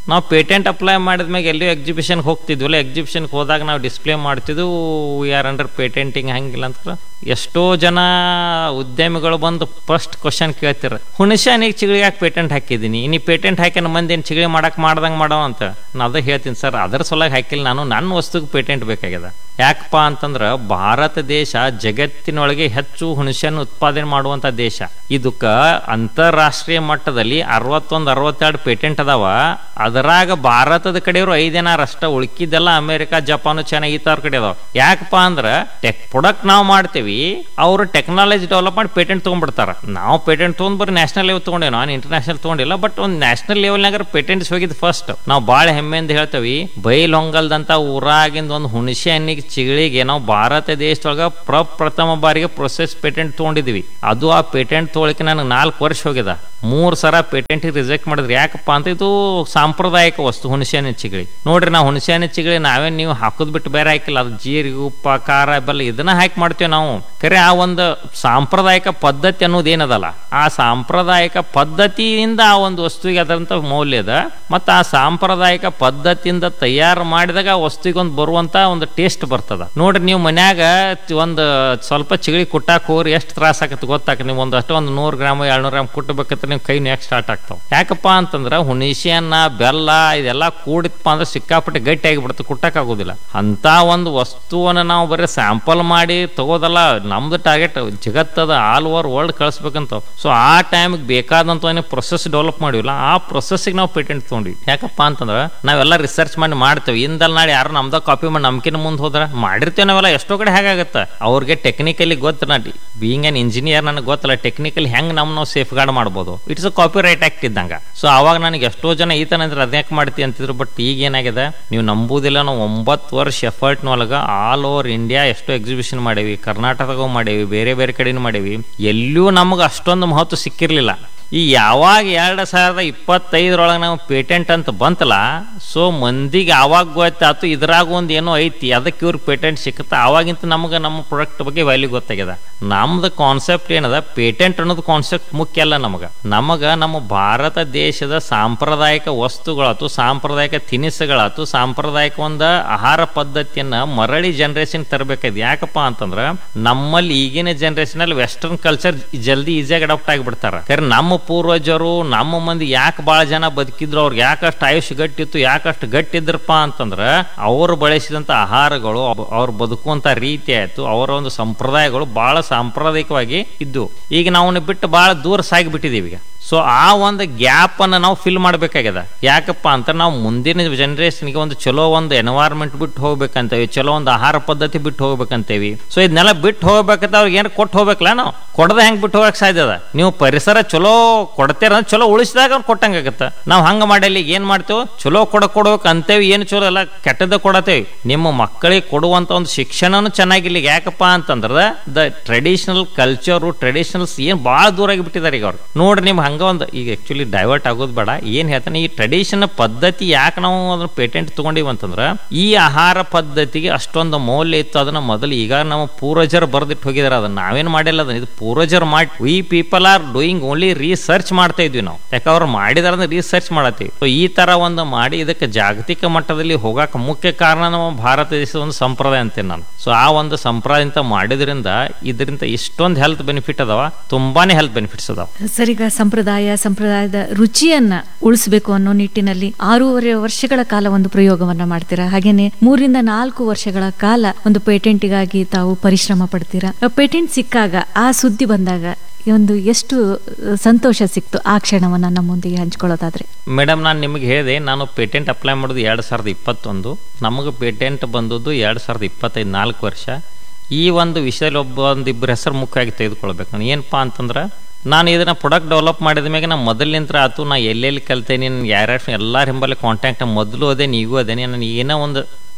D: ನಾವು ಪೇಟೆಂಟ್ ಅಪ್ಲೈ ಮಾಡಿದ್ಮ್ಯಾಗ ಎಲ್ಲಿಯೋ ಎಕ್ಸಿಬಿಷನ್ಗೆ ಹೋಗ್ತಿದ್ವಲ್ಲ ಎಕ್ಸಿಬಿಷನ್ಗೆ ಹೋದಾಗ ನಾವು ಡಿಸ್ಪ್ಲೇ ಮಾಡ್ತಿದ್ವು ವಿ ಆರ್ ಅಂಡರ್ ಪೇಟೆಂಟಿಂಗ್ ಹಂಗಿಲ್ಲ ಅಂತ ಎಷ್ಟೋ ಜನ ಉದ್ಯಮಿಗಳು ಬಂದು ಫಸ್ಟ್ ಕ್ವಶನ್ ಕೇಳ್ತಿರ ಹುಣಸೆ ಚಿಗಳಿ ಯಾಕೆ ಪೇಟೆಂಟ್ ಹಾಕಿದ್ದೀನಿ ನೀ ಪೇಟೆಂಟ್ ಹಾಕಿನ ಮಂದಿ ಏನು ಚಿಗಳಿ ಮಾಡಕ್ಕೆ ಮಾಡ್ದಂಗೆ ಮಾಡೋ ಅಂತ ನಾ ಅದೇ ಹೇಳ್ತೀನಿ ಸರ್ ಅದರ ಸಲುವಾಗಿ ಹಾಕಿಲ್ಲ ನಾನು ನನ್ನ ವಸ್ತುಗೆ ಪೇಟೆಂಟ್ ಬೇಕಾಗ್ಯದ ಯಾಕಪ್ಪ ಅಂತಂದ್ರೆ ಭಾರತ ದೇಶ ಜಗತ್ತಿನೊಳಗೆ ಹೆಚ್ಚು ಹುಣಸೆಯನ್ನು ಉತ್ಪಾದನೆ ಮಾಡುವಂತ ದೇಶ ಇದಕ್ಕ ಅಂತಾರಾಷ್ಟ್ರೀಯ ಮಟ್ಟದಲ್ಲಿ ಅರವತ್ತೊಂದು ಅರವತ್ತೆರಡು ಪೇಟೆಂಟ್ ಅದಾವ ಅದರಾಗ ಭಾರತದ ಕಡೆಯವರು ಐದೇನಾರು ಅಷ್ಟ ಉಳ್ಕಿದ್ದೆಲ್ಲ ಅಮೆರಿಕ ಜಪಾನು ಚೈನಾ ಈ ತರ ಕಡೆ ಅದಾವ ಯಾಕಪ್ಪ ಅಂದ್ರೆ ಟೆಕ್ ಪ್ರಾಡಕ್ಟ್ ನಾವು ಮಾಡ್ತೀವಿ ಅವರು ಟೆಕ್ನಾಲಜಿ ಡೆವಲಪ್ ಮಾಡಿ ಪೇಟೆಂಟ್ ತೊಗೊಂಡ್ಬಿಡ್ತಾರ ನಾವು ಪೇಟೆಂಟ್ ತೊಗೊಂಡ್ ಬರೀ ನ್ಯಾಷನಲ್ ಲೆವೆಲ್ ತೊಗೊಂಡೇವಿ ನಾನು ಇಂಟರ್ನ್ಯಾಷನಲ್ ತೊಗೊಂಡಿಲ್ಲ ಬಟ್ ಒಂದು ನ್ಯಾಷನಲ್ ಲೆವೆಲ್ನಾಗ ಪೇಟೆಂಟ್ಸ್ ಹೋಗಿದ್ದು ಫಸ್ಟ್ ನಾವು ಭಾಳ ಹೆಮ್ಮೆಯಿಂದ ಹೇಳ್ತೇವಿ ಬೈಲೊಂಗಲ್ದಂತ ಊರಾಗಿಂದ ಒಂದು ಹುಣಸೆ ಹಣ್ಣಿಗೆ ಚಿಗಳಿಗೆ ನಾವು ಭಾರತ ದೇಶದೊಳಗ ಪ್ರಪ್ರಥಮ ಬಾರಿಗೆ ಪ್ರೊಸೆಸ್ ಪೇಟೆಂಟ್ ತೊಗೊಂಡಿದ್ವಿ ಅದು ಆ ಪೇಟೆಂಟ್ ತೊಗೊಳಕ್ಕೆ ನನಗೆ ನಾಲ್ಕು ವರ್ಷ ಹೋಗ್ಯದ ಮೂರು ಸರ ಪೇಟೆಂಟ್ ರಿಜೆಕ್ಟ್ ಮಾಡಿದ್ರಿ ಯಾಕಪ್ಪ ಅಂತ ಇದು ಸಾಂಪ್ರದಾಯಿಕ ವಸ್ತು ಹುಣಸೆ ಹಣ್ಣಿನ ಚಿಗಳಿ ನೋಡ್ರಿ ನಾವು ಹುಣಸೆ ಹಣ್ಣಿನ ಚಿಗಳಿ ನಾವೇನ್ ನೀವು ಹಾಕೋದ್ ಬಿಟ್ಟು ಬೇರೆ ಹಾಕಿಲ್ಲ ಅದು ಜೀರಿಗೆ ಉಪ್ಪ ಖಾರ ಬೆಲ್ಲ ಇದನ್ನ ಹಾಕಿ ಮಾಡ್ತೇವೆ ನಾವು ಖರೆ ಆ ಒಂದು ಸಾಂಪ್ರದಾಯಿಕ ಪದ್ಧತಿ ಅನ್ನೋದು ಏನದಲ್ಲ ಆ ಸಾಂಪ್ರದಾಯಿಕ ಪದ್ಧತಿಯಿಂದ ಆ ಒಂದು ವಸ್ತುವಿಗೆ ಅದರಂತ ಮೌಲ್ಯ ಅದ ಮತ್ತು ಆ ಸಾಂಪ್ರದಾಯಿಕ ಪದ್ಧತಿಯಿಂದ ತಯಾರು ಮಾಡಿದಾಗ ಆ ವಸ್ತುವಿಗೆ ಒಂದು ಬರುವಂತ ಒಂದು ಟೇಸ್ಟ್ ಬರ್ತದ ನೋಡ್ರಿ ನೀವು ಮನ್ಯಾಗ ಒಂದು ಸ್ವಲ್ಪ ಚಿಗಳಿ ಕುಟ್ಟಾಕ ಹೋಗ್ರಿ ಎಷ್ಟು ತ್ರಾಸ ಆಗತ್ತೆ ಗೊತ್ತಾಕ ನೀವು ಒಂದು ಅಷ್ಟು ಒಂದು ನೂರು ಗ್ರಾಮ್ ಎರಡ್ನೂರು ಗ್ರಾಮ್ ಕುಟ್ಟಬೇಕಂದ್ರೆ ನೀವು ಕೈ ಯಾಕೆ ಸ್ಟಾರ್ಟ್ ಆಗ್ತಾವ ಯಾಕಪ್ಪ ಅಂತಂದ್ರೆ ಹುಣಸೆಯನ್ನ ಬೆಲ್ಲ ಇದೆಲ್ಲ ಕೂಡಿತ್ಪ ಅಂದ್ರೆ ಸಿಕ್ಕಾಪಟ್ಟೆ ಗಟ್ಟಿ ಆಗಿಬಿಡುತ್ತೆ ಕುಟ್ಟಕ್ ಆಗೋದಿಲ್ಲ ಅಂತ ಒಂದು ವಸ್ತುವನ್ನ ನಾವು ಬರೀ ಸ್ಯಾಂಪಲ್ ಮಾಡಿ ತಗೋದಲ್ಲ ನಮ್ದು ಟಾರ್ಗೆಟ್ ಜಗತ್ತದ ಆಲ್ ಓವರ್ ವರ್ಲ್ಡ್ ಕಳಿಸ್ಬೇಕಂತ ಸೊ ಆ ಟೈಮಿಗೆ ಬೇಕಾದಂತ ಪ್ರೊಸೆಸ್ ಡೆವಲಪ್ ಮಾಡಿವಿಲ್ಲ ಆ ಪ್ರೊಸೆಸ್ಗೆ ನಾವು ಪೇಟೆಂಟ್ ತೊಗೊಂಡ್ವಿ ಯಾಕಪ್ಪ ಅಂತಂದ್ರೆ ನಾವೆಲ್ಲ ರಿಸರ್ಚ್ ಮಾಡಿ ಮಾಡ್ತೇವೆ ಇಂದಲ್ ನಾಳೆ ಯಾರು ನಮ್ದ ಕಾಪಿ ಮಾಡಿ ನಮ್ಕಿನ ಮುಂದೆ ಹೋದ್ರ ಮಾಡಿರ್ತೇವೆ ನಾವೆಲ್ಲ ಎಷ್ಟೋ ಕಡೆ ಹೇಗಾಗತ್ತೆ ಅವ್ರಿಗೆ ಟೆಕ್ನಿಕಲಿ ಗೊತ್ತ ನಾ ಬೀಯಿಂಗ್ ಅನ್ ಇಂಜಿನಿಯರ್ ನನಗೆ ಗೊತ್ತಲ್ಲ ಟೆಕ್ನಿಕಲಿ ಹೆಂಗ್ ನಮ್ ನಾವು ಸೇಫ್ ಗಾರ್ಡ್ ಮಾಡ್ಬೋದು it's a copyright act ಇದ್ದಂಗ ಸೊ ಅವಾಗ ನನಗೆ ಎಷ್ಟೋ ಜನ ಈತನ ಅಂದ್ರೆ ಅದ್ಯಾಕೆ ಮಾಡ್ತಿ ಅಂತಿದ್ರು ಬಟ್ ಈಗ ಏನಾಗಿದೆ ನೀವು ನಂಬುದಿಲ್ಲ ನಾವು ಒಂಬತ್ತು ವರ್ಷ ಎಫರ್ಟ್ನೊಳಗ ಆಲ್ ಓವರ್ ಇಂಡಿಯಾ ಎಷ್ಟೋ ಎಕ್ಸಿಬಿಷನ್ ಮಾಡೇವಿ ಕರ್ನಾಟಕದಾಗೂ ಮಾಡೇವಿ ಬೇರೆ ಬೇರೆ ಕಡೆನೂ ಮಾಡೇವಿ ಎಲ್ಲೂ ನಮಗೆ ಅಷ್ಟೊಂದು ಮಹತ್ವ ಸಿಕ್ಕಿರ್ಲಿಲ್ಲ ಈ ಯಾವಾಗ ಎರಡು ಸಾವಿರದ ಇಪ್ಪತ್ತೈದರೊಳಗೆ ನಾವು ಪೇಟೆಂಟ್ ಅಂತ ಬಂತಲ್ಲ ಸೊ ಮಂದಿಗೆ ಆವಾಗ ಗೊತ್ತಾಯ್ತು ಇದ್ರಾಗ ಒಂದು ಏನೋ ಐತಿ ಅದಕ್ಕೆ ಇವ್ರಿಗೆ ಪೇಟೆಂಟ್ ಸಿಕ್ಕತ್ತ ಆವಾಗಿಂತ ನಮಗೆ ನಮ್ಮ ಪ್ರಾಡಕ್ಟ್ ಬಗ್ಗೆ ವ್ಯಾಲ್ಯೂ ಗೊತ್ತಾಗ್ಯದ ನಮ್ದು ಕಾನ್ಸೆಪ್ಟ್ ಏನದ ಪೇಟೆಂಟ್ ಅನ್ನೋದು ಕಾನ್ಸೆಪ್ಟ್ ಮುಖ್ಯ ಅಲ್ಲ ನಮಗೆ ನಮಗೆ ನಮ್ಮ ಭಾರತ ದೇಶದ ಸಾಂಪ್ರದಾಯಿಕ ವಸ್ತುಗಳಾತು ಸಾಂಪ್ರದಾಯಿಕ ತಿನಿಸುಗಳಾತು ಸಾಂಪ್ರದಾಯಿಕ ಒಂದು ಆಹಾರ ಪದ್ಧತಿಯನ್ನ ಮರಳಿ ಜನರೇಷನ್ ತರಬೇಕಾಯ್ತು ಯಾಕಪ್ಪ ಅಂತಂದ್ರೆ ನಮ್ಮಲ್ಲಿ ಈಗಿನ ಜನರೇಷನ್ ಅಲ್ಲಿ ವೆಸ್ಟರ್ನ್ ಕಲ್ಚರ್ ಜಲ್ದಿ ಈಸಿಯಾಗಿ ಅಡಾಪ್ಟ್ ಆಗಿಬಿಡ್ತಾರ ಯಾಕಂದ್ರೆ ನಮ್ಮ ಪೂರ್ವಜರು ನಮ್ಮ ಮಂದಿ ಯಾಕೆ ಭಾಳ ಜನ ಬದುಕಿದ್ರು ಅವ್ರಿಗೆ ಯಾಕಷ್ಟು ಆಯುಷ್ ಗಟ್ಟಿತ್ತು ಯಾಕಷ್ಟು ಗಟ್ಟಿದ್ರಪ್ಪ ಅಂತಂದ್ರ ಅವರು ಬಳಸಿದಂತ ಆಹಾರಗಳು ಅವ್- ಅವ್ರು ಬದುಕುವಂತ ರೀತಿ ಆಯ್ತು ಅವರ ಒಂದು ಸಂಪ್ರದಾಯಗಳು ಬಹಳ ಸಾಂಪ್ರದಾಯಿಕವಾಗಿ ಇದ್ದು ಈಗ ನಾವು ಬಿಟ್ಟು ಬಹಳ ದೂರ ಸಾಗಿಬಿಟ್ಟಿದೀವಿ ಈಗ ಸೊ ಆ ಒಂದು ಗ್ಯಾಪ್ ಅನ್ನ ನಾವು ಫಿಲ್ ಮಾಡ್ಬೇಕಾಗ್ಯದ ಯಾಕಪ್ಪ ಅಂತ ನಾವು ಮುಂದಿನ ಜನರೇಷನ್ಗೆ ಒಂದು ಚಲೋ ಒಂದು ಎನ್ವೈರ್ಮೆಂಟ್ ಬಿಟ್ಟು ಹೋಗ್ಬೇಕಂತೇವಿ ಚಲೋ ಒಂದು ಆಹಾರ ಪದ್ಧತಿ ಬಿಟ್ಟು ಹೋಗ್ಬೇಕಂತೇವಿ ಸೊ ಇದನ್ನೆಲ್ಲ ಬಿಟ್ಟು ಹೋಗ್ಬೇಕಂತ ಅವ್ರಿಗೆ ಏನಾರು ಕೊಟ್ಟು ಹೋಗ್ಬೇಕಲ್ಲ ನಾವು ಕೊಡದೆ ಹೆಂಗ್ ಬಿಟ್ಟು ಹೋಗಕ್ ಸಾಧ್ಯ ಅದ ನೀವು ಪರಿಸರ ಚಲೋ ಕೊಡ್ತೀರ ಅಂದ್ರೆ ಚಲೋ ಉಳಿಸಿದಾಗ ಅವ್ರು ಕೊಟ್ಟಂಗಾಗತ್ತ ನಾವು ಹಂಗ ಮಾಡಲಿ ಏನ್ ಮಾಡ್ತೇವೆ ಚಲೋ ಕೊಡ ಕೊಡ್ಬೇಕು ಅಂತೇವಿ ಏನು ಚಲೋ ಎಲ್ಲ ಕೆಟ್ಟದ ಕೊಡತೇವಿ ನಿಮ್ಮ ಮಕ್ಕಳಿಗೆ ಕೊಡುವಂತ ಒಂದು ಶಿಕ್ಷಣನು ಚೆನ್ನಾಗಿಲ್ಲ ಯಾಕಪ್ಪ ಅಂತಂದ್ರೆ ದ ಟ್ರೆಡಿಷನಲ್ ಕಲ್ಚರು ಟ್ರೆಡಿಷನಲ್ಸ್ ಏನ್ ಭಾಳ ದೂರ ಆಗಿಬಿಟ್ಟಿದ್ದಾರೆ ಈಗ ಅವ್ರು ನೋಡ್ರಿ ನಿಮ್ ಹಂಗ ಒಂದು ಈಗ ಆಕ್ಚುಲಿ ಡೈವರ್ಟ್ ಆಗೋದು ಬೇಡ ಏನ್ ಹೇಳ್ತಾನೆ ಈ ಟ್ರೆಡಿಷನ್ ಪದ್ಧತಿ ಯಾಕೆ ನಾವು ಅದನ್ನ ಪೇಟೆಂಟ್ ತಗೊಂಡಿವಿ ಅಂತಂದ್ರ ಈ ಆಹಾರ ಪದ್ಧತಿಗೆ ಅಷ್ಟೊಂದು ಮೌಲ್ಯ ಇತ್ತು ಅದನ್ನ ಮೊದಲು ಈಗ ನಮ್ಮ ಪೂರ್ವಜರು ಬರ್ದಿಟ್ಟು ಹೋಗಿದಾರೆ ಅದನ್ನ ನಾವೇನ್ ಮಾಡಿಲ್ಲ ಅದನ್ನ ಇದು ಪೂರ್ವಜರು ಮಾಡಿ we people are doing only research ಮಾಡ್ತಾ ಇದ್ವಿ ನಾವು ಯಾಕೆ ಅವ್ರು ಮಾಡಿದಾರ ಅಂದ್ರೆ ರಿಸರ್ಚ್ ಮಾಡತ್ತೀವಿ ಸೊ ಈ ತರ ಒಂದು ಮಾಡಿ ಇದಕ್ಕೆ ಜಾಗತಿಕ ಮಟ್ಟದಲ್ಲಿ ಹೋಗಾಕ ಮುಖ್ಯ ಕಾರಣ ನಮ್ಮ ಭಾರತ ದೇಶದ ಒಂದು ಸಂಪ್ರದಾಯ ಅಂತೇನೆ ನಾನು ಸೊ ಆ ಒಂದು ಸಂಪ್ರದಾಯ ಅಂತ ಮಾಡಿದ್ರಿಂದ ಇದರಿಂದ ಇಷ್ಟೊಂದು ಹೆಲ್ತ್ ಬೆನಿಫಿಟ್ ಅದಾವ ತುಂಬಾನೇ ಹೆಲ್ತ್ ಬೆನಿಫಿಟ್ಸ್ ಅದಾವ
C: ಸರ್ ಈಗ ಸಂಪ್ರದಾಯ ಸಂಪ್ರದಾಯದ ರುಚಿಯನ್ನ ಉಳಿಸಬೇಕು ಅನ್ನೋ ನಿಟ್ಟಿನಲ್ಲಿ ಆರೂವರೆ ವರ್ಷಗಳ ಕಾಲ ಒಂದು ಪ್ರಯೋಗವನ್ನ ಮಾಡ್ತೀರಾ ಹಾಗೇನೆ ಮೂರಿಂದ ನಾಲ್ಕು ವರ್ಷಗಳ ಕಾಲ ಒಂದು ಪೇಟೆಂಟ್ಗಾಗಿ ತಾವು ಪರಿಶ್ರಮ ಪಡ್ತೀರಾ ಪೇಟೆಂಟ್ ಸಿಕ್ಕಾಗ ಆ ಸುದ್ದಿ ಬಂದಾಗ ಈ ಒಂದು ಎಷ್ಟು ಸಂತೋಷ ಸಿಕ್ತು ಆ ಕ್ಷಣವನ್ನ ನಮ್ಮೊಂದಿಗೆ ಹಂಚ್ಕೊಳ್ಳೋದಾದ್ರೆ
D: ಮೇಡಮ್ ನಾನು ನಿಮಗೆ ಹೇಳಿದೆ ನಾನು ಪೇಟೆಂಟ್ ಅಪ್ಲೈ ಮಾಡೋದು ಎರಡು ಸಾವಿರದ ಇಪ್ಪತ್ತೊಂದು ನಮಗೆ ಪೇಟೆಂಟ್ ಬಂದದ್ದು ಎರಡು ಸಾವಿರದ ಇಪ್ಪತ್ತೈದು ನಾಲ್ಕು ವರ್ಷ ಈ ಒಂದು ವಿಷಯದಲ್ಲಿ ಒಬ್ಬ ಒಂದಿಬ್ಬರು ಹೆಸರು ಮುಖ್ಯವಾಗಿ ತೆಗೆದುಕೊಳ್ಬೇಕು ನಾನು ಏನಪ್ಪ ಅಂತಂದ್ರೆ ನಾನು ಇದನ್ನ ಪ್ರಾಡಕ್ಟ್ ಡೆವಲಪ್ ಮಾಡಿದ ಮ್ಯಾಗ ನಾ ಮೊದಲಿಂತ್ರ ಆತು ನಾ ಎಲ್ಲೆಲ್ಲಿ ಕಲ್ತೇನೆ ಯಾರ್ಯಾರು ಎಲ್ಲರ ಹಿಂಬಲ್ಲಿ ಕಾಂಟ್ಯಾಕ್ಟ್ ಮೊದಲು ಅದೇ ನೀಗೂ ಅದೇನೆ ನಾನು ಏನೋ ಒಂದು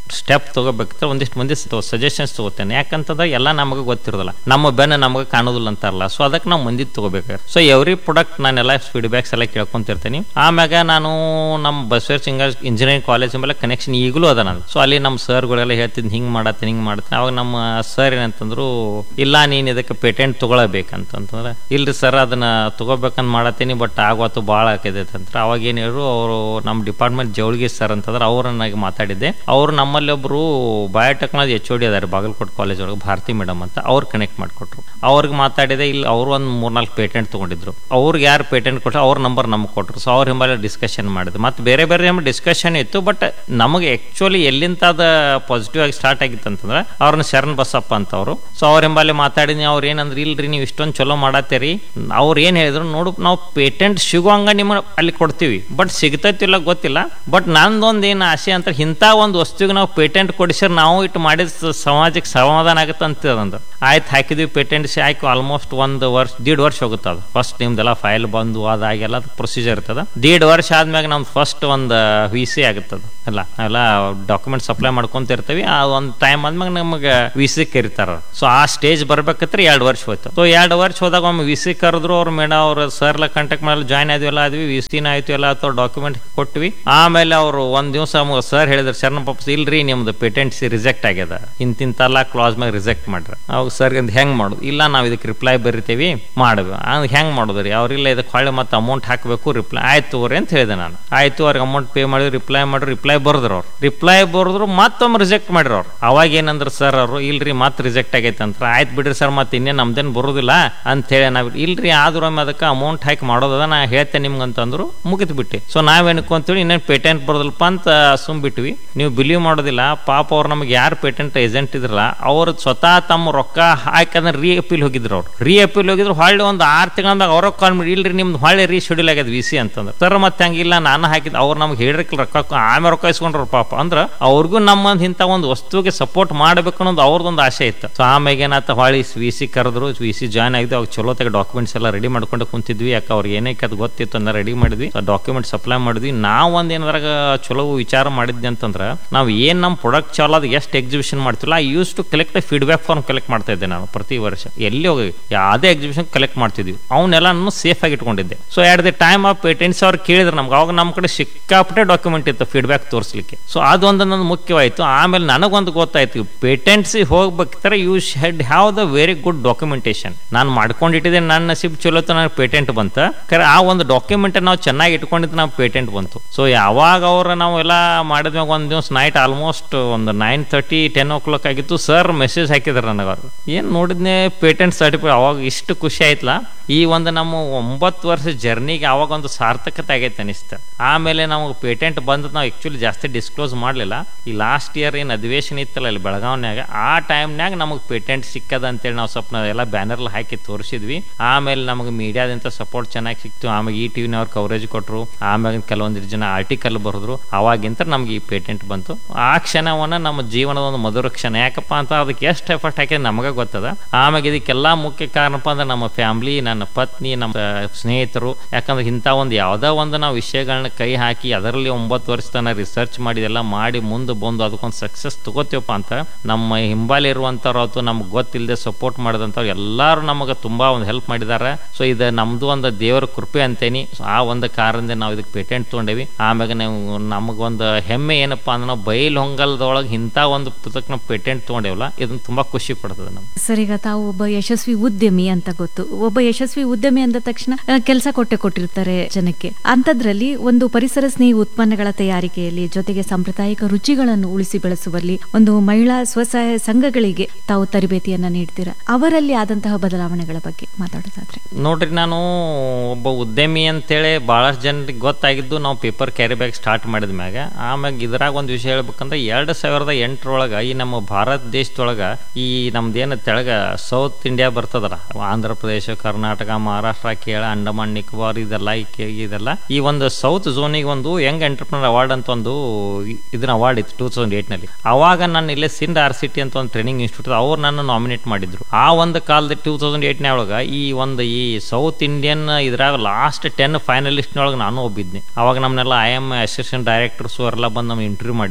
D: ಸ್ಟೆಪ್ ತಗೋಬೇಕಾದ್ರೆ ಒಂದಿಷ್ಟು ಮಂದಿ ಸಜೆಷನ್ಸ್ ತಗೋತೇನೆ ಯಾಕಂತಂದ್ರೆ ಎಲ್ಲ ನಮಗೆ ಗೊತ್ತಿರೋದಿಲ್ಲ ನಮ್ಮ ಬೆನ್ನ ನಮಗೆ ಕಾಣೋದಿಲ್ಲ ಅಂತಾರಲ್ಲ ಸೊ ಅದಕ್ಕೆ ನಾವು ಮಂದಿ ತಗೋಬೇಕಾದ್ರೆ ಸೊ ಎವ್ರಿ ಪ್ರಾಡಕ್ಟ್ ನಾನೆಲ್ಲ ಫೀಡ್ಬ್ಯಾಕ್ಸ್ ಎಲ್ಲ ಕೇಳ್ಕೊಂತಿರ್ತೀನಿ ಆಮ್ಯಾಗ ನಾನು ನಮ್ಮ ಬಸವೇರ್ ಸಿಂಗರ್ ಇಂಜಿನಿಯರಿಂಗ್ ಕಾಲೇಜ್ ಮೇಲೆ ಕನೆಕ್ಷನ್ ಈಗಲೂ ಅದ ನಾನು ಸೊ ಅಲ್ಲಿ ನಮ್ಮ ಸರ್ಗಳೆಲ್ಲ ಹೇಳ್ತಿದ್ದು ಹಿಂಗೆ ಮಾಡತ್ತೀನಿ ಹಿಂಗೆ ಮಾಡ್ತೀನಿ ಅವಾಗ ನಮ್ಮ ಸರ್ ಏನಂತಂದ್ರು ಇಲ್ಲ ನೀನು ಇದಕ್ಕೆ ಪೇಟೆಂಟ್ ತಗೊಳಬೇಕಂತಂದ್ರೆ ಇಲ್ರಿ ಸರ್ ಅದನ್ನ ತಗೋಬೇಕಂತ ಮಾಡತ್ತೀನಿ ಬಟ್ ಆಗೋತು ಭಾಳ ಆಕೈತೆ ಅಂತ ಅವಾಗ ಏನು ಹೇಳಿದ್ರು ಅವರು ನಮ್ಮ ಡಿಪಾರ್ಟ್ಮೆಂಟ್ ಜವಳಿಗೆ ಸರ್ ಅಂತಂದ್ರೆ ಅವ್ರನ್ನಾಗಿ ಮಾತಾಡಿದ್ದೆ ಅವರು ನಮ್ಮಲ್ಲಿ ಒಬ್ರು ಬಯೋಟೆಕ್ನಾಲಜಿ ಎಚ್ ಡಿ ಅದಾರೆ ಬಾಗಲಕೋಟೆ ಕಾಲೇಜ್ ಒಳಗೆ ಭಾರತಿ ಮೇಡಮ್ ಅಂತ ಅವ್ರು ಕನೆಕ್ಟ್ ಮಾಡಿಕೊಟ್ರು ಅವ್ರಿಗೆ ಮಾತಾಡಿದೆ ಇಲ್ಲಿ ಅವರು ಒಂದು ಮೂರ್ನಾಲ್ಕು ಪೇಟೆಂಟ್ ತಗೊಂಡಿದ್ರು ಅವ್ರಿಗೆ ಯಾರು ಪೇಟೆಂಟ್ ಕೊಟ್ಟರು ಅವ್ರ ನಂಬರ್ ನಮ್ಗೆ ಕೊಟ್ಟರು ಸೊ ಅವ್ರ ಹಿಂಬಾಲ ಡಿಸ್ಕಷನ್ ಮಾಡಿದ್ರು ಮತ್ತೆ ಬೇರೆ ಬೇರೆ ಡಿಸ್ಕಷನ್ ಇತ್ತು ಬಟ್ ನಮಗೆ ಆ್ಯಕ್ಚುಲಿ ಎಲ್ಲಿಂದ ಅದು ಪಾಸಿಟಿವ್ ಆಗಿ ಸ್ಟಾರ್ಟ್ ಆಗಿತ್ತು ಅಂತಂದ್ರೆ ಅವ್ರನ್ನ ಶರಣ್ ಬಸಪ್ಪ ಅಂತ ಅವರು ಸೊ ಅವ್ರ ಹಿಂಬಾಲೆ ಮಾತಾಡಿದ್ನಿ ಅವ್ರು ಏನಂದ್ರೆ ಇಲ್ರಿ ನೀವು ಇಷ್ಟೊಂದು ಚಲೋ ಮಾಡತ್ತೀರಿ ಅವ್ರು ಏನು ಹೇಳಿದ್ರು ನೋಡು ನಾವು ಪೇಟೆಂಟ್ ಸಿಗುವಂಗ ನಿಮಗೆ ಅಲ್ಲಿ ಕೊಡ್ತೀವಿ ಬಟ್ ಸಿಗ್ತೈತಿಲ್ಲ ಗೊತ್ತಿಲ್ಲ ಬಟ್ ನಂದೊಂದು ಏನು ಆಸೆ ಅಂತ ಇಂಥ ಒಂದು ವಸ್ತುವಿಗೆ ನಾವು ಪೇಟೆಂಟ್ ಕೊಡಿಸಿದ್ರೆ ನಾವು ಇಟ್ಟು ಮಾಡಿದ ಸ- ಸಮಾಜಕ್ಕೆ ಸಮಾಧಾನ ಆಗುತ್ತೆ ಅಂತಂದು ಆಯ್ತು ಹಾಕಿದ್ವಿ ಪೇಟೆಂಟ್ಸ್ ಹಾಕಿ ಆಲ್ಮೋಸ್ಟ್ ಒಂದು ವರ್ಷ ದೀಡ್ ವರ್ಷ ಹೋಗುತ್ತೆ ಅದು ಫಸ್ಟ್ ನಿಮ್ದೆಲ್ಲ ಫೈಲ್ ಬಂದು ಅದಾಗೆಲ್ಲ ಪ್ರೊಸೀಜರ್ ಇರ್ತದ ದೀಡ್ ವರ್ಷ ಆದ್ಮ್ಯಾಗ ನಮ್ದು ಫಸ್ಟ್ ಒಂದು ವಿ ಸಿ ಆಗುತ್ತದ ಅಲ್ಲ ಎಲ್ಲ ಡಾಕ್ಯುಮೆಂಟ್ ಸಪ್ಲೈ ಮಾಡ್ಕೊಂತ ಇರ್ತೀವಿ ಆ ಒಂದು ಟೈಮ್ ಆದ್ಮ್ಯಾಗ ನಮಗೆ ವಿ ಸಿ ಕರಿತಾರ ಸೊ ಆ ಸ್ಟೇಜ್ ಬರ್ಬೇಕತ್ರ ಎರಡು ವರ್ಷ ಹೋಯ್ತು ಸೊ ಎರಡು ವರ್ಷ ಹೋದಾಗ ಒಮ್ಮೆ ವಿ ಸಿ ಕರೆದ್ರು ಅವ್ರ ಮೇಡ ಅವ್ರ ಸರ್ಲ ಕಾಂಟ್ಯಾಕ್ಟ್ ಮಾಡಿ ಜಾಯ್ನ್ ಆದ್ವಿ ಎಲ್ಲ ಆದ್ವಿ ವಿ ಸಿನ ಆಯ್ತು ಎಲ್ಲ ಆಯ್ತು ಡಾಕ್ಯುಮೆಂಟ್ ಕೊಟ್ವಿ ಆಮೇಲೆ ಅವರು ಒಂದ್ ದಿವಸ ಸರ್ ಹೇಳಿದ್ರು ಶರಣ ಪಾಪ ಇಲ್ರಿ ನಿಮ್ದು ಪೇಟೆಂಟ್ಸ್ ರಿಜೆಕ್ಟ್ ಆಗ್ಯದ ಇಂತಿಂತೆಲ್ಲ ಕ್ಲಾಸ್ ಮ್ಯಾಗ ರಿಜೆಕ್ಟ್ ಮಾಡ್ರಿ ಅವಾಗ ಸರ್ ಅಂತ ಹೆಂಗ್ ಮಾಡೋದು ಇಲ್ಲ ನಾವು ಇದಕ್ಕೆ ರಿಪ್ಲೈ ಬರಿತೀವಿ ಮಾಡಬೇಕು ಅದು ಹೆಂಗ್ ಮಾಡೋದು ರೀ ಅವ್ರಿಲ್ಲ ಇದಕ್ಕೆ ಹೊಳ್ಳಿ ಮತ್ತೆ ಅಮೌಂಟ್ ಹಾಕಬೇಕು ರಿಪ್ಲೈ ಆಯ್ತು ಅವ್ರಿ ಅಂತ ಹೇಳಿದೆ ನಾನು ಆಯ್ತು ಅವ್ರಿಗೆ ಅಮೌಂಟ್ ಪೇ ಮಾಡಿದ್ರು ರಿಪ್ಲೈ ಮಾಡ್ರಿ ರಿಪ್ಲೈ ಬರ್ದ್ರು ಅವ್ರು ರಿಪ್ಲೈ ಬರ್ದ್ರು ಮತ್ತೊಮ್ಮೆ ರಿಜೆಕ್ಟ್ ಮಾಡಿದ್ರು ಅವ್ರು ಅವಾಗ ಏನಂದ್ರು ಸರ್ ಅವರು ಇಲ್ರಿ ಮತ್ತೆ ರಿಜೆಕ್ಟ್ ಆಗೈತೆ ಅಂತ ಆಯ್ತು ಬಿಡ್ರಿ ಸರ್ ಮತ್ತೆ ಇನ್ನೇನು ನಮ್ದೇನು ಬರೋದಿಲ್ಲ ಅಂತ ಹೇಳಿ ನಾವು ಇಲ್ರಿ ಆದ್ರೂ ಒಮ್ಮೆ ಅದಕ್ಕೆ ಅಮೌಂಟ್ ಹಾಕಿ ಮಾಡೋದದ ನಾ ಹೇಳ್ತೇನೆ ನಿಮ್ಗೆ ಅಂತಂದ್ರು ಮುಗಿತು ಬಿಟ್ಟು ಸೊ ನಾವೇನಕ್ಕಂತೇಳಿ ಇನ್ನೇನು ಪೇಟೆಂಟ್ ಬರೋದಿಲ್ಲಪ್ಪ ಅಂತ ಸುಮ್ ಬಿಟ್ವಿ ನೀವು ಬಿಲೀವ್ ಮಾಡೋದಿಲ್ಲ ಪಾಪ ಅವ್ರು ನಮಗೆ ಯಾರು ಪೇಟೆಂಟ್ ಏಜೆಂಟ್ ಇದ್ರಲ್ಲ ಅವ್ರು ಸ್ವತಃ ತಮ್ಮ ರೊಕ್ಕ ಹಾಕಿ ಅದನ್ನ ರೀ ಅಪೀಲ್ ಹೋಗಿದ್ರು ಅವ್ರು ರೀ ಅಪೀಲ್ ಹೋಗಿದ್ರು ಹೊಳ್ಳಿ ಒಂದು ಆರು ತಿಂಗಳದಾಗ ಅವ್ರ ಕಾಲ್ ಮಾಡಿ ಇಲ್ರಿ ನಿಮ್ದು ಹೊಳ್ಳಿ ರೀ ಶೆಡ್ಯೂಲ್ ಆಗ್ಯದ ವಿ ಸಿ ಅಂತಂದ್ರೆ ಸರ್ ಮತ್ತೆ ಹಂಗಿಲ್ಲ ನಾನು ಹಾಕಿದ್ ಅವ್ರು ನಮ್ಗೆ ಹೇಳಿರಕ್ಕಿಲ್ಲ ರೊಕ್ಕ ಆಮೇಲೆ ರೊಕ್ಕ ಇಸ್ಕೊಂಡ್ರು ಪಾಪ ಅಂದ್ರೆ ಅವ್ರಿಗೂ ನಮ್ಮ ಇಂಥ ಒಂದು ವಸ್ತುವಿಗೆ ಸಪೋರ್ಟ್ ಮಾಡ್ಬೇಕು ಅನ್ನೋದು ಅವ್ರದ್ದೊಂದು ಆಸೆ ಇತ್ತು ಸೊ ಆಮೇಲೆ ಏನಾಯ್ತು ಹೊಳ್ಳಿ ವಿ ಸಿ ಕರೆದ್ರು ವಿ ಸಿ ಜಾಯ್ನ್ ಆಗಿದ್ದು ಅವಾಗ ಚಲೋ ತೆಗೆ ಡಾಕ್ಯುಮೆಂಟ್ಸ್ ಎಲ್ಲ ರೆಡಿ ಮಾಡ್ಕೊಂಡು ಕುಂತಿದ್ವಿ ಯಾಕೆ ಅವ್ರಿಗೆ ಏನಕ್ಕೆ ಅದು ಗೊತ್ತಿತ್ತು ಅಂತ ರೆಡಿ ಮಾಡಿದ್ವಿ ಡಾಕ್ಯುಮೆಂಟ್ ಸಪ್ಲೈ ಮಾಡಿದ್ವಿ ನಾವು ಒಂದು ಏನಾದ್ರಾಗ ಚಲೋ ವಿಚಾರ ಮಾಡಿದ್ವಿ ಅಂತಂದ್ರೆ ನಾವು ಏನು ನಮ್ಮ ಪ್ರಾಡಕ್ಟ್ ಚಾಲ ಅದು ಎಷ್ಟು ಎಕ್ಸಿಬಿಷನ್ ಮಾಡ್ತಿಲ್ಲ I use to collect feedback form collect ಮಾಡ್ತಾ ಇದ್ದೆ ನಾನು ಪ್ರತಿ ವರ್ಷ ಎಲ್ಲಿ ಹೋಗಿ ಯಾವುದೇ ಎಕ್ಸಿಬಿಷನ್ ಕಲೆಕ್ಟ್ ಮಾಡ್ತಿದ್ವಿ ಅವನ್ನೆಲ್ಲ ನಾನು ಸೇಫ್ ಆಗಿ ಇಟ್ಕೊಂಡಿದ್ದೆ so at the time of patents ಅವ್ರು ಕೇಳಿದ್ರು ನಮ್ಗೆ ಅವಾಗ ನಮ್ಮ ಕಡೆ ಸಿಕ್ಕಾಪಟ್ಟೆ ಡಾಕ್ಯುಮೆಂಟ್ ಇತ್ತು ಫೀಡ್ಬ್ಯಾಕ್ ತೋರಿಸ್ಲಿಕ್ಕೆ ಸೊ ಅದೊಂದು ನನ್ನ ಮುಖ್ಯವಾಯಿತು ಆಮೇಲೆ ನನಗೊಂದು ಗೊತ್ತಾಯ್ತು ಪೇಟೆಂಟ್ಸ್ ಹೋಗ್ಬೇಕಾದ್ರೆ you should have the very good documentation ನಾನು ಮಾಡ್ಕೊಂಡಿಟ್ಟಿದ್ದೆ ನನ್ನ ನಸೀಬ್ ಚಲೋ ನನಗೆ ಪೇಟೆಂಟ್ ಬಂತ ಖರೆ ಆ ಒಂದು ಡಾಕ್ಯುಮೆಂಟ್ ನಾವು ಚೆನ್ನಾಗಿ ಇಟ್ಕೊಂಡಿದ್ದು ನಾವು ಪೇಟೆಂಟ್ ಬಂತು ಸೊ ಯಾವಾಗ ಅವ್ರ ನಾವು ಎಲ್ಲ ಮಾಡಿದ್ಮ್ಯಾಗ ಒಂದು ದಿವಸ ನೈಟ್ ಆಲ್ಮೋಸ್ಟ್ ಒಂದು nine thirty ten o'clock ಆಗಿತ್ತು ಸರ್ ಮೆಸೇಜ್ ಹಾಕಿದ್ರು ನನಗೆ ಅವರು ಏನು ನೋಡಿದ್ನೆ ಪೇಟೆಂಟ್ ಸರ್ಟಿಫಿಕೇಟ್ ಅವಾಗ ಇಷ್ಟು ಖುಷಿ ಆಯ್ತಲ್ಲ ಈ ಒಂದು ನಮ್ಮ ಒಂಬತ್ತು ವರ್ಷ ಜರ್ನಿಗೆ ಅವಾಗ ಒಂದು ಸಾರ್ಥಕತೆ ಆಗೈತೆ ಅನಿಸ್ತು ಆಮೇಲೆ ನಮಗೆ ಪೇಟೆಂಟ್ ಬಂದು ನಾವು ಆ್ಯಕ್ಚುಲಿ ಜಾಸ್ತಿ ಡಿಸ್ಕ್ಲೋಸ್ ಮಾಡಲಿಲ್ಲ ಈ ಲಾಸ್ಟ್ ಇಯರ್ ಏನು ಅಧಿವೇಶನ ಇತ್ತಲ್ಲ ಇಲ್ಲಿ ಬೆಳಗಾವ್ನ್ಯಾಗ ಆ ಟೈಮ್ನಾಗ ನಮಗೆ ಪೇಟೆಂಟ್ ಸಿಕ್ಕದ ಅಂತೇಳಿ ನಾವು ಸ್ವಲ್ಪ ನಾವೆಲ್ಲ ಬ್ಯಾನರ್ಲ್ ಹಾಕಿ ತೋರಿಸಿದ್ವಿ ಆಮೇಲೆ ನಮಗೆ ಮೀಡಿಯಾದಿಂದ ಸಪೋರ್ಟ್ ಚೆನ್ನಾಗಿ ಸಿಕ್ತು ಆಮೇಲೆ ಈ ಟಿ ವಿನವ್ರು ಕವರೇಜ್ ಕೊಟ್ಟರು ಆಮೇಲೆ ಕೆಲವೊಂದಿಷ್ಟು ಜನ ಆರ್ಟಿಕಲ್ ಬರೆದ್ರು ಅವಾಗಿಂತ ನಮ್ಗೆ ಈ ಪೇಟೆಂಟ್ ಬಂತು ಆ ಕ್ಷಣವನ್ನ ನಮ್ಮ ಜೀವನದ ಒಂದು ಮಧುರ ಕ್ಷಣ ಯಾಕಪ್ಪ ಅಂತ ಅದಕ್ಕೆ ಎಷ್ಟು ಎಫರ್ಟ್ ಹಾಕಿದ್ರೆ ನಮಗೆ ಗೊತ್ತದ ಆಮೇಲೆ ಇದಕ್ಕೆಲ್ಲ ಮುಖ್ಯ ಕಾರಣಪ್ಪ ಅಂದ್ರೆ ನಮ್ಮ ಫ್ಯಾಮ್ಲಿ ನನ್ನ ಪತ್ನಿ ನಮ್ಮ ಸ್ನೇಹಿತರು ಯಾಕಂದ್ರೆ ಇಂಥ ಒಂದು ಯಾವುದೋ ಒಂದು ನಾವು ವಿಷಯಗಳನ್ನ ಕೈ ಹಾಕಿ ಅದರಲ್ಲಿ ಒಂಬತ್ತು ವರ್ಷ ತನಕ ರಿಸರ್ಚ್ ಮಾಡಿ ಎಲ್ಲ ಮಾಡಿ ಮುಂದೆ ಬಂದು ಅದಕ್ಕೊಂದು ಸಕ್ಸಸ್ ತಗೋತೀವಪ್ಪ ಅಂತ ನಮ್ಮ ಹಿಂಬಾಲಿ ಇರುವಂಥವ್ರು ಅಥವಾ ನಮ್ಗೆ ಗೊತ್ತಿಲ್ಲದೆ ಸಪೋರ್ಟ್ ಮಾಡಿದಂಥವ್ರು ಎಲ್ಲರೂ ನಮಗೆ ತುಂಬಾ ಒಂದು ಹೆಲ್ಪ್ ಮಾಡಿದ್ದಾರೆ ಸೊ ಇದು ನಮ್ದು ಒಂದು ದೇವರ ಕೃಪೆ ಅಂತೇನಿ ಸೊ ಆ ಒಂದು ಕಾರಣದಿಂದ ನಾವು ಇದಕ್ಕೆ ಪೇಟೆಂಟ್ ತೊಗೊಂಡೇವಿ ಆಮ್ಯಾಗ ನಾವು ನಮಗೊಂದು ಹೆಮ್ಮೆ ಏನಪ್ಪಾ ಅಂದ್ರೆ ನಾವು ಬೈಲ್ ಹೊಂಗಲ್ದೊಳಗೆ ಇಂಥ ಒಂದು ಪುಸ್ತಕ ನಾವು ಪೇಟೆಂಟ್ ತೊಗೊಂಡೇವಲ್ಲ ಇದನ್ನ ತುಂಬಾ ಖುಷಿ ಪಡ್ತದೆ ನಮ್ಗೆ
C: ಸರ್ ಈಗ ತಾವು ಒಬ್ಬ ಯಶಸ್ವಿ ಉದ್ಯಮಿ ಅಂತ ಗೊತ್ತು ಒಬ್ಬ ಯಶಸ್ವಿ ಉದ್ಯಮಿ ಅಂದ ತಕ್ಷಣ ಕೆಲಸ ಕೊಟ್ಟೆ ಕೊಟ್ಟಿರ್ತಾರೆ ಜನಕ್ಕೆ ಅಂಥದ್ರಲ್ಲಿ ಒಂದು ಪರಿಸರ ಸ್ನೇಹಿ ಉತ್ಪನ್ನಗಳ ತಯಾರಿಕೆಯಲ್ಲಿ ಜೊತೆಗೆ ಸಾಂಪ್ರದಾಯಿಕ ರುಚಿಗಳನ್ನು ಉಳಿಸಿ ಬೆಳೆಸುವಲ್ಲಿ ಒಂದು ಮಹಿಳಾ ಸ್ವಸಹಾಯ ಸಂಘಗಳಿಗೆ ತಾವು ತರಬೇತಿಯನ್ನ ನೀಡ್ತೀರಾ ಅವರಲ್ಲಿ ಆದಂತಹ ಬದಲಾವಣೆಗಳ ಬಗ್ಗೆ ಮಾತಾಡೋದಾದ್ರೆ
D: ನೋಡ್ರಿ ನಾನು ಒಬ್ಬ ಉದ್ಯಮಿ ಅಂತೇಳಿ ಭಾಳಷ್ಟು ಜನರಿಗೆ ಗೊತ್ತಾಗಿದ್ದು ನಾವು ಪೇಪರ್ ಕ್ಯಾರಿ ಬ್ಯಾಗ್ ಸ್ಟಾರ್ಟ್ ಮಾಡಿದ ಮ್ಯಾಗ ಆಮ್ಯಾಗ ಇದ್ರಾಗ ಒಂದು ವಿಷಯ ಹೇಳ್ಬೇಕಂದ್ರೆ ಎರಡು ಸಾವಿರದ ಎಂಟರೊಳಗೆ ಈ ನಮ್ಮ ಭಾರತ ದೇಶದೊಳಗೆ ಈ ನಮ್ದೇನು ತೆಳಗ ಸೌತ್ ಇಂಡಿಯಾ ಬರ್ತದಲ್ಲ ಆಂಧ್ರ ಪ್ರದೇಶ ಕರ್ನಾಟಕ ಮಹಾರಾಷ್ಟ್ರ ಕೇರಳ ಅಂಡಮಾನ್ ನಿಕೋಬಾರ್ ಇದೆಲ್ಲ ಈ ಕೆ- ಇದೆಲ್ಲ ಈ ಒಂದು ಸೌತ್ ಝೋನಿಗೆ ಒಂದು ಯಂಗ್ ಎಂಟರ್ಪ್ರಿನರ್ ಅವಾರ್ಡ್ ಅಂತ ಒಂದು ಇ- ಇದನ್ನ ಅವಾರ್ಡ್ ಇತ್ತು ಟೂ ತೌಸಂಡ್ ಏಟ್ನಲ್ಲಿ ಅವಾಗ ನಾನು ಇಲ್ಲೇ ಸಿಂಡ್ ಆರ್ ಸಿಟಿ ಅಂತ ಒಂದು ಟ್ರೈನಿಂಗ್ ಇನ್ಸ್ಟಿಟ್ಯೂಟ್ ಅವ್ರು ನನ್ನ ನಾಮಿನೇಟ್ ಮಾಡಿದ್ರು ಆ ಒಂದು ಕಾಲದ ಟೂ ತೌಸಂಡ್ ಏಟ್ನೇ ಒಳಗೆ ಈ ಒಂದು ಈ ಸೌತ್ ಇಂಡಿಯನ್ ಇದ್ರಾಗ ಲಾಸ್ಟ್ ಟೆನ್ ಫೈನಲಿಸ್ಟ್ನೊಳಗೆ ನಾನು ಒಬ್ಬಿದ್ನಿ ಅವಾಗ ನಮ್ಮನ್ನೆಲ್ಲ ಐ ಎಮ್ ಅಸಿಸ್ಟೆಂಟ್ ಡೈರೆಕ್ಟರ್ಸ್ ಅವರೆಲ್ಲ ಬಂದು ನಮ್ಗೆ ಇಂಟರ್ವ್ಯೂ ಮಾಡಿದ್ರು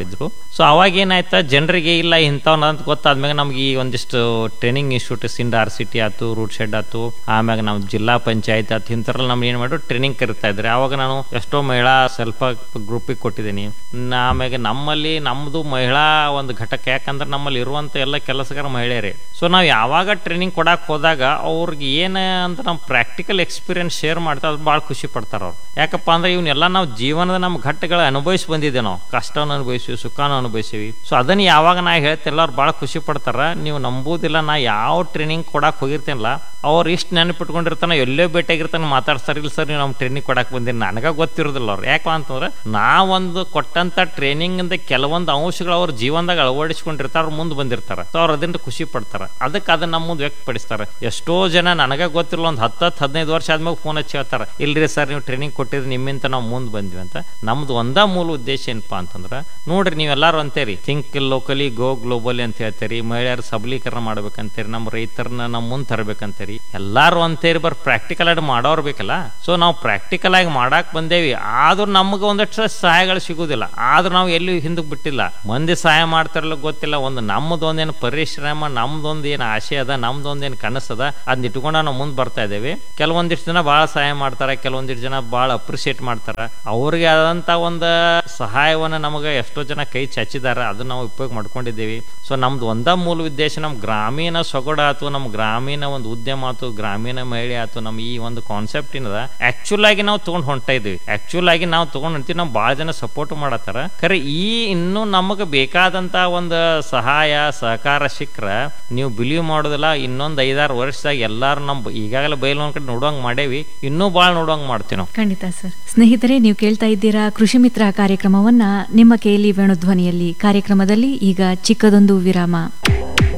D: ಸೊ ಅವಾಗ ಏನಾಯ್ತಾ ಜನರಿಗೆ ಇಲ್ಲ ಇಂಥವ್ನ ಅಂತ ಗೊತ್ತಾದ್ಮ್ಯಾಗ ನಮ್ಗೆ ಈ ಒಂದಿಷ್ಟು ಟ್ರೈನಿಂಗ್ ಇನ್ಸ್ಟಿಟ್ಯೂಟ್ ಸಿಂಡ್ ಆರ್ ಸಿಟಿ ಆಯ್ತು ರೂಟ್ ಶೆಡ್ ಆಯ್ತು ಆಮ್ಯಾಗ ನಾವು ಜಿಲ್ಲಾ ಪಂಚಾಯತ್ ಆಯ್ತು ಇಂಥವ್ರಲ್ಲಿ ನಮ್ಗೆ ಏನು ಮಾಡಿ ಟ್ರೈನಿಂಗ್ ಕರಿತಾ ಇದ್ರೆ ಅವಾಗ ನಾನು ಎಷ್ಟೋ ಮಹಿಳಾ ಸೆಲ್ಫ್ ಗ್ರೂಪಿಗೆ ಕೊಟ್ಟಿದ್ದೀನಿ ಆಮ್ಯಾಗ ನಮ್ಮಲ್ಲಿ ನಮ್ಮದು ಮಹಿಳಾ ಒಂದು ಘಟಕ ಯಾಕಂದ್ರೆ ನಮ್ಮಲ್ಲಿ ಇರುವಂಥ ಎಲ್ಲ ಕೆಲಸಗಾರ ಮಹಿಳೆಯರೇ ಸೊ ನಾವು ಯಾವಾಗ ಟ್ರೈನಿಂಗ್ ಕೊಡಕ್ಕೆ ಹೋದಾಗ ಅವ್ರಿಗೆ ಏನು ಅಂತ ನಮ್ಮ ಪ್ರಾಕ್ಟಿಕಲ್ ಎಕ್ಸ್ಪೀರಿಯನ್ಸ್ ಶೇರ್ ಮಾಡ್ತಾ ಅದು ಭಾಳ ಖುಷಿ ಪಡ್ತಾರೆ ಅವ್ರು ಯಾಕಪ್ಪ ಅಂದ್ರೆ ಇವನ್ನೆಲ್ಲ ನಾವು ಜೀವನದ ನಮ್ಮ ಘಟ್ಟಗಳ ಅನುಭವಿಸಿ ಬಂದಿದ್ದೇವೆ ನಾವು ಕಷ್ಟವನ್ನು ಅನುಭವಿಸಿವಿ ಸುಖನ ಅನುಭವಿಸಿವಿ ಸೊ ಅದನ್ನ ಯಾವಾಗ ನಾ ಹೇಳ್ತಿಲ್ಲ ಅವ್ರು ಭಾಳ ಖುಷಿ ಪಡ್ತಾರ ನೀವು ನಂಬುದಿಲ್ಲ ನಾ ಯಾವ ಟ್ರೈನಿಂಗ್ ಕೊಡಕ್ಕೆ ಹೋಗಿರ್ತೀನಲ್ಲ ಅವ್ರು ಇಷ್ಟು ನೆನಪಿಟ್ಕೊಂಡಿರ್ತಾನೆ ಎಲ್ಲೇ ಭೇಟಿಯಾಗಿರ್ತಾನೆ ಮಾತಾಡ್ತಾರೆ ಇಲ್ಲ ಸರ್ ನೀವು ನಮ್ಮ ಟ್ರೈನಿಂಗ್ ಕೊಡಕ್ಕೆ ಬಂದಿರಿ ನನಗೆ ಗೊತ್ತಿರೋದಿಲ್ಲ ಅವ್ರು ಯಾಕೆ ಅಂತಂದ್ರೆ ನಾವೊಂದು ಕೊಟ್ಟಂತ ಟ್ರೈನಿಂಗ್ ಇಂದ ಕೆಲವೊಂದು ಅಂಶಗಳು ಅವ್ರ ಜೀವನದಾಗ ಅಳವಡಿಸ್ಕೊಂಡಿರ್ತಾರೆ ಅವ್ರು ಮುಂದೆ ಬಂದಿರ್ತಾರೆ ಸೊ ಅವ್ರು ಅದರಿಂದ ಖುಷಿ ಪಡ್ತಾರೆ ಅದಕ್ಕೆ ಅದನ್ನ ನಮ್ಮ ಮುಂದೆ ವ್ಯಕ್ತಪಡಿಸ್ತಾರೆ ಎಷ್ಟೋ ಜನ ನನಗೆ ಗೊತ್ತಿರಲ್ಲ ಒಂದು ಹತ್ತು ಹತ್ತು ಹದಿನೈದು ವರ್ಷ ಆದ್ಮೇಲೆ ಫೋನ್ ಹಚ್ಚಿ ಹೇಳ್ತಾರೆ ಇಲ್ರಿ ಸರ್ ನೀವು ಟ್ರೈನಿಂಗ್ ಕೊಟ್ಟಿದ್ರೆ ನಿಮ್ಮಿಂದ ನಾವು ಮುಂದೆ ಬಂದ್ವಿ ಅಂತ ನಮ್ದು ಒಂದ ಮೂಲ ಉದ್ದೇಶ ಏನಪ್ಪಾ ಅಂತಂದ್ರೆ ನೋಡ್ರಿ ನೀವೆಲ್ಲಾರು ಅಂತೇರಿ ಥಿಂಕ್ ಲೋಕಲಿ ಗೋ ಗ್ಲೋಬಲಿ ಅಂತ ಹೇಳ್ತೀರಿ ಮಹಿಳೆಯರ ಸಬಲೀಕರಣ ಮಾಡ್ಬೇಕಂತೇರಿ ನಮ್ಮ ರೈತರನ್ನ ನಮ್ಮ ಮುಂದೆ ತರಬೇಕಂತೇರಿ ಎಲ್ಲಾರು ಅಂತೇರಿ ಬರ್ ಪ್ರಾಕ್ಟಿಕಲ್ ಆಗಿ ಮಾಡೋರು ಬೇಕಲ್ಲ ಸೊ ನಾವು ಪ್ರಾಕ್ಟಿಕಲ್ ಆಗಿ ಮಾಡಾಕ್ ಬಂದೇವಿ ಆದ್ರೂ ನಮ್ಗೆ ಒಂದಷ್ಟು ಸಹಾಯಗಳು ಸಿಗುದಿಲ್ಲ ಆದ್ರೂ ನಾವು ಎಲ್ಲಿ ಹಿಂದಕ್ಕೆ ಬಿಟ್ಟಿಲ್ಲ ಮಂದಿ ಸಹಾಯ ಮಾಡ್ತಾರಲ್ಲ ಗೊತ್ತಿಲ್ಲ ಒಂದು ನಮ್ಮದೊಂದೇನು ಪರಿಶ್ರಮ ನಮ್ದೊಂದು ಏನು ಆಸೆ ಅದ ನಮ್ದೊಂದೇನು ಕನಸದ ಅದನ್ನ ಇಟ್ಕೊಂಡು ನಾವು ಮುಂದೆ ಬರ್ತಾ ಇದ್ದೇವೆ ಕೆಲವೊಂದಿಷ್ಟು ಜನ ಭಾಳ ಸಹಾಯ ಮಾಡ್ತಾರೆ ಕೆಲವೊಂದಿಷ್ಟು ಜನ ಭಾಳ ಅಪ್ರಿಷಿಯೇಟ್ ಮಾಡ್ತಾರೆ ಅವ್ರಿಗೆ ಆದಂತ ಒಂದು ಸಹಾಯವನ್ನ ನಮಗೆ ಎಷ್ಟೋ ಜನ ಕೈ ಚಾಚಿದಾರ ಅದನ್ನ ನಾವು ಉಪಯೋಗ ಮಾಡ್ಕೊಂಡಿದ್ದೀವಿ ಸೊ ನಮ್ದು ಒಂದ ಮೂಲ ಉದ್ದೇಶ ನಮ್ಮ ಗ್ರಾಮೀಣ ಸೊಗಡು ಆತು ನಮ್ಮ ಗ್ರಾಮೀಣ ಒಂದು ಉದ್ಯಮ ಆತು ಗ್ರಾಮೀಣ ಮಹಿಳೆ ಆತು ನಮ್ಮ ಈ ಒಂದು ಕಾನ್ಸೆಪ್ಟ್ ಏನದ ಆಕ್ಚುಲ್ ಆಗಿ ನಾವು ತಗೊಂಡ್ ಹೊಂಟ ಇದೀವಿ ಆಕ್ಚುಲ್ ಆಗಿ ನಾವು ತಗೊಂಡ್ ಹೊಂಟಿವಿ ನಾವು ಭಾಳ ಜನ ಸಪೋರ್ಟ್ ಮಾಡತ್ತಾರ ಖರೆ ಈ ಇನ್ನು ನಮಗೆ ಬೇಕಾದಂತ ಒಂದು ಸಹಾಯ ಸಹಕಾರ ಸಿಕ್ಕ್ರ ನೀವು ಬಿಲೀವ್ ಮಾಡೋದಿಲ್ಲ ಇನ್ನೊಂದು ಐದಾರು ವರ್ಷದಾಗ ಎಲ್ಲಾರು ನಮ್ಮ ಈಗಾಗಲೇ ಬಯಲು ಒಂದ್ ಕಡೆ ನೋಡುವಂಗ್ ಮಾಡೇವಿ ಇನ್ನೂ ಭಾಳ ನೋಡುವಂಗ್ ಮಾಡ್ತೀವಿ ನಾವು
C: ಖಂಡಿತ ಸರ್ ಸ್ನೇಹಿತರೆ ನೀವು ಕೇಳ್ತಾ ಇದ್ದೀರಾ ಕೃಷಿ ಮಿತ್ರ ಕಾರ್ಯಕ್ರಮವನ್ನ ನಿಮ್ಮ ಕೇಳಿ ವೇಣುಧ್ವನಿಯಲ್ಲಿ ಕಾರ್ಯಕ್ರಮದಲ್ಲಿ ಈಗ ಚಿಕ್ಕದೊಂದು ವಿರಾಮ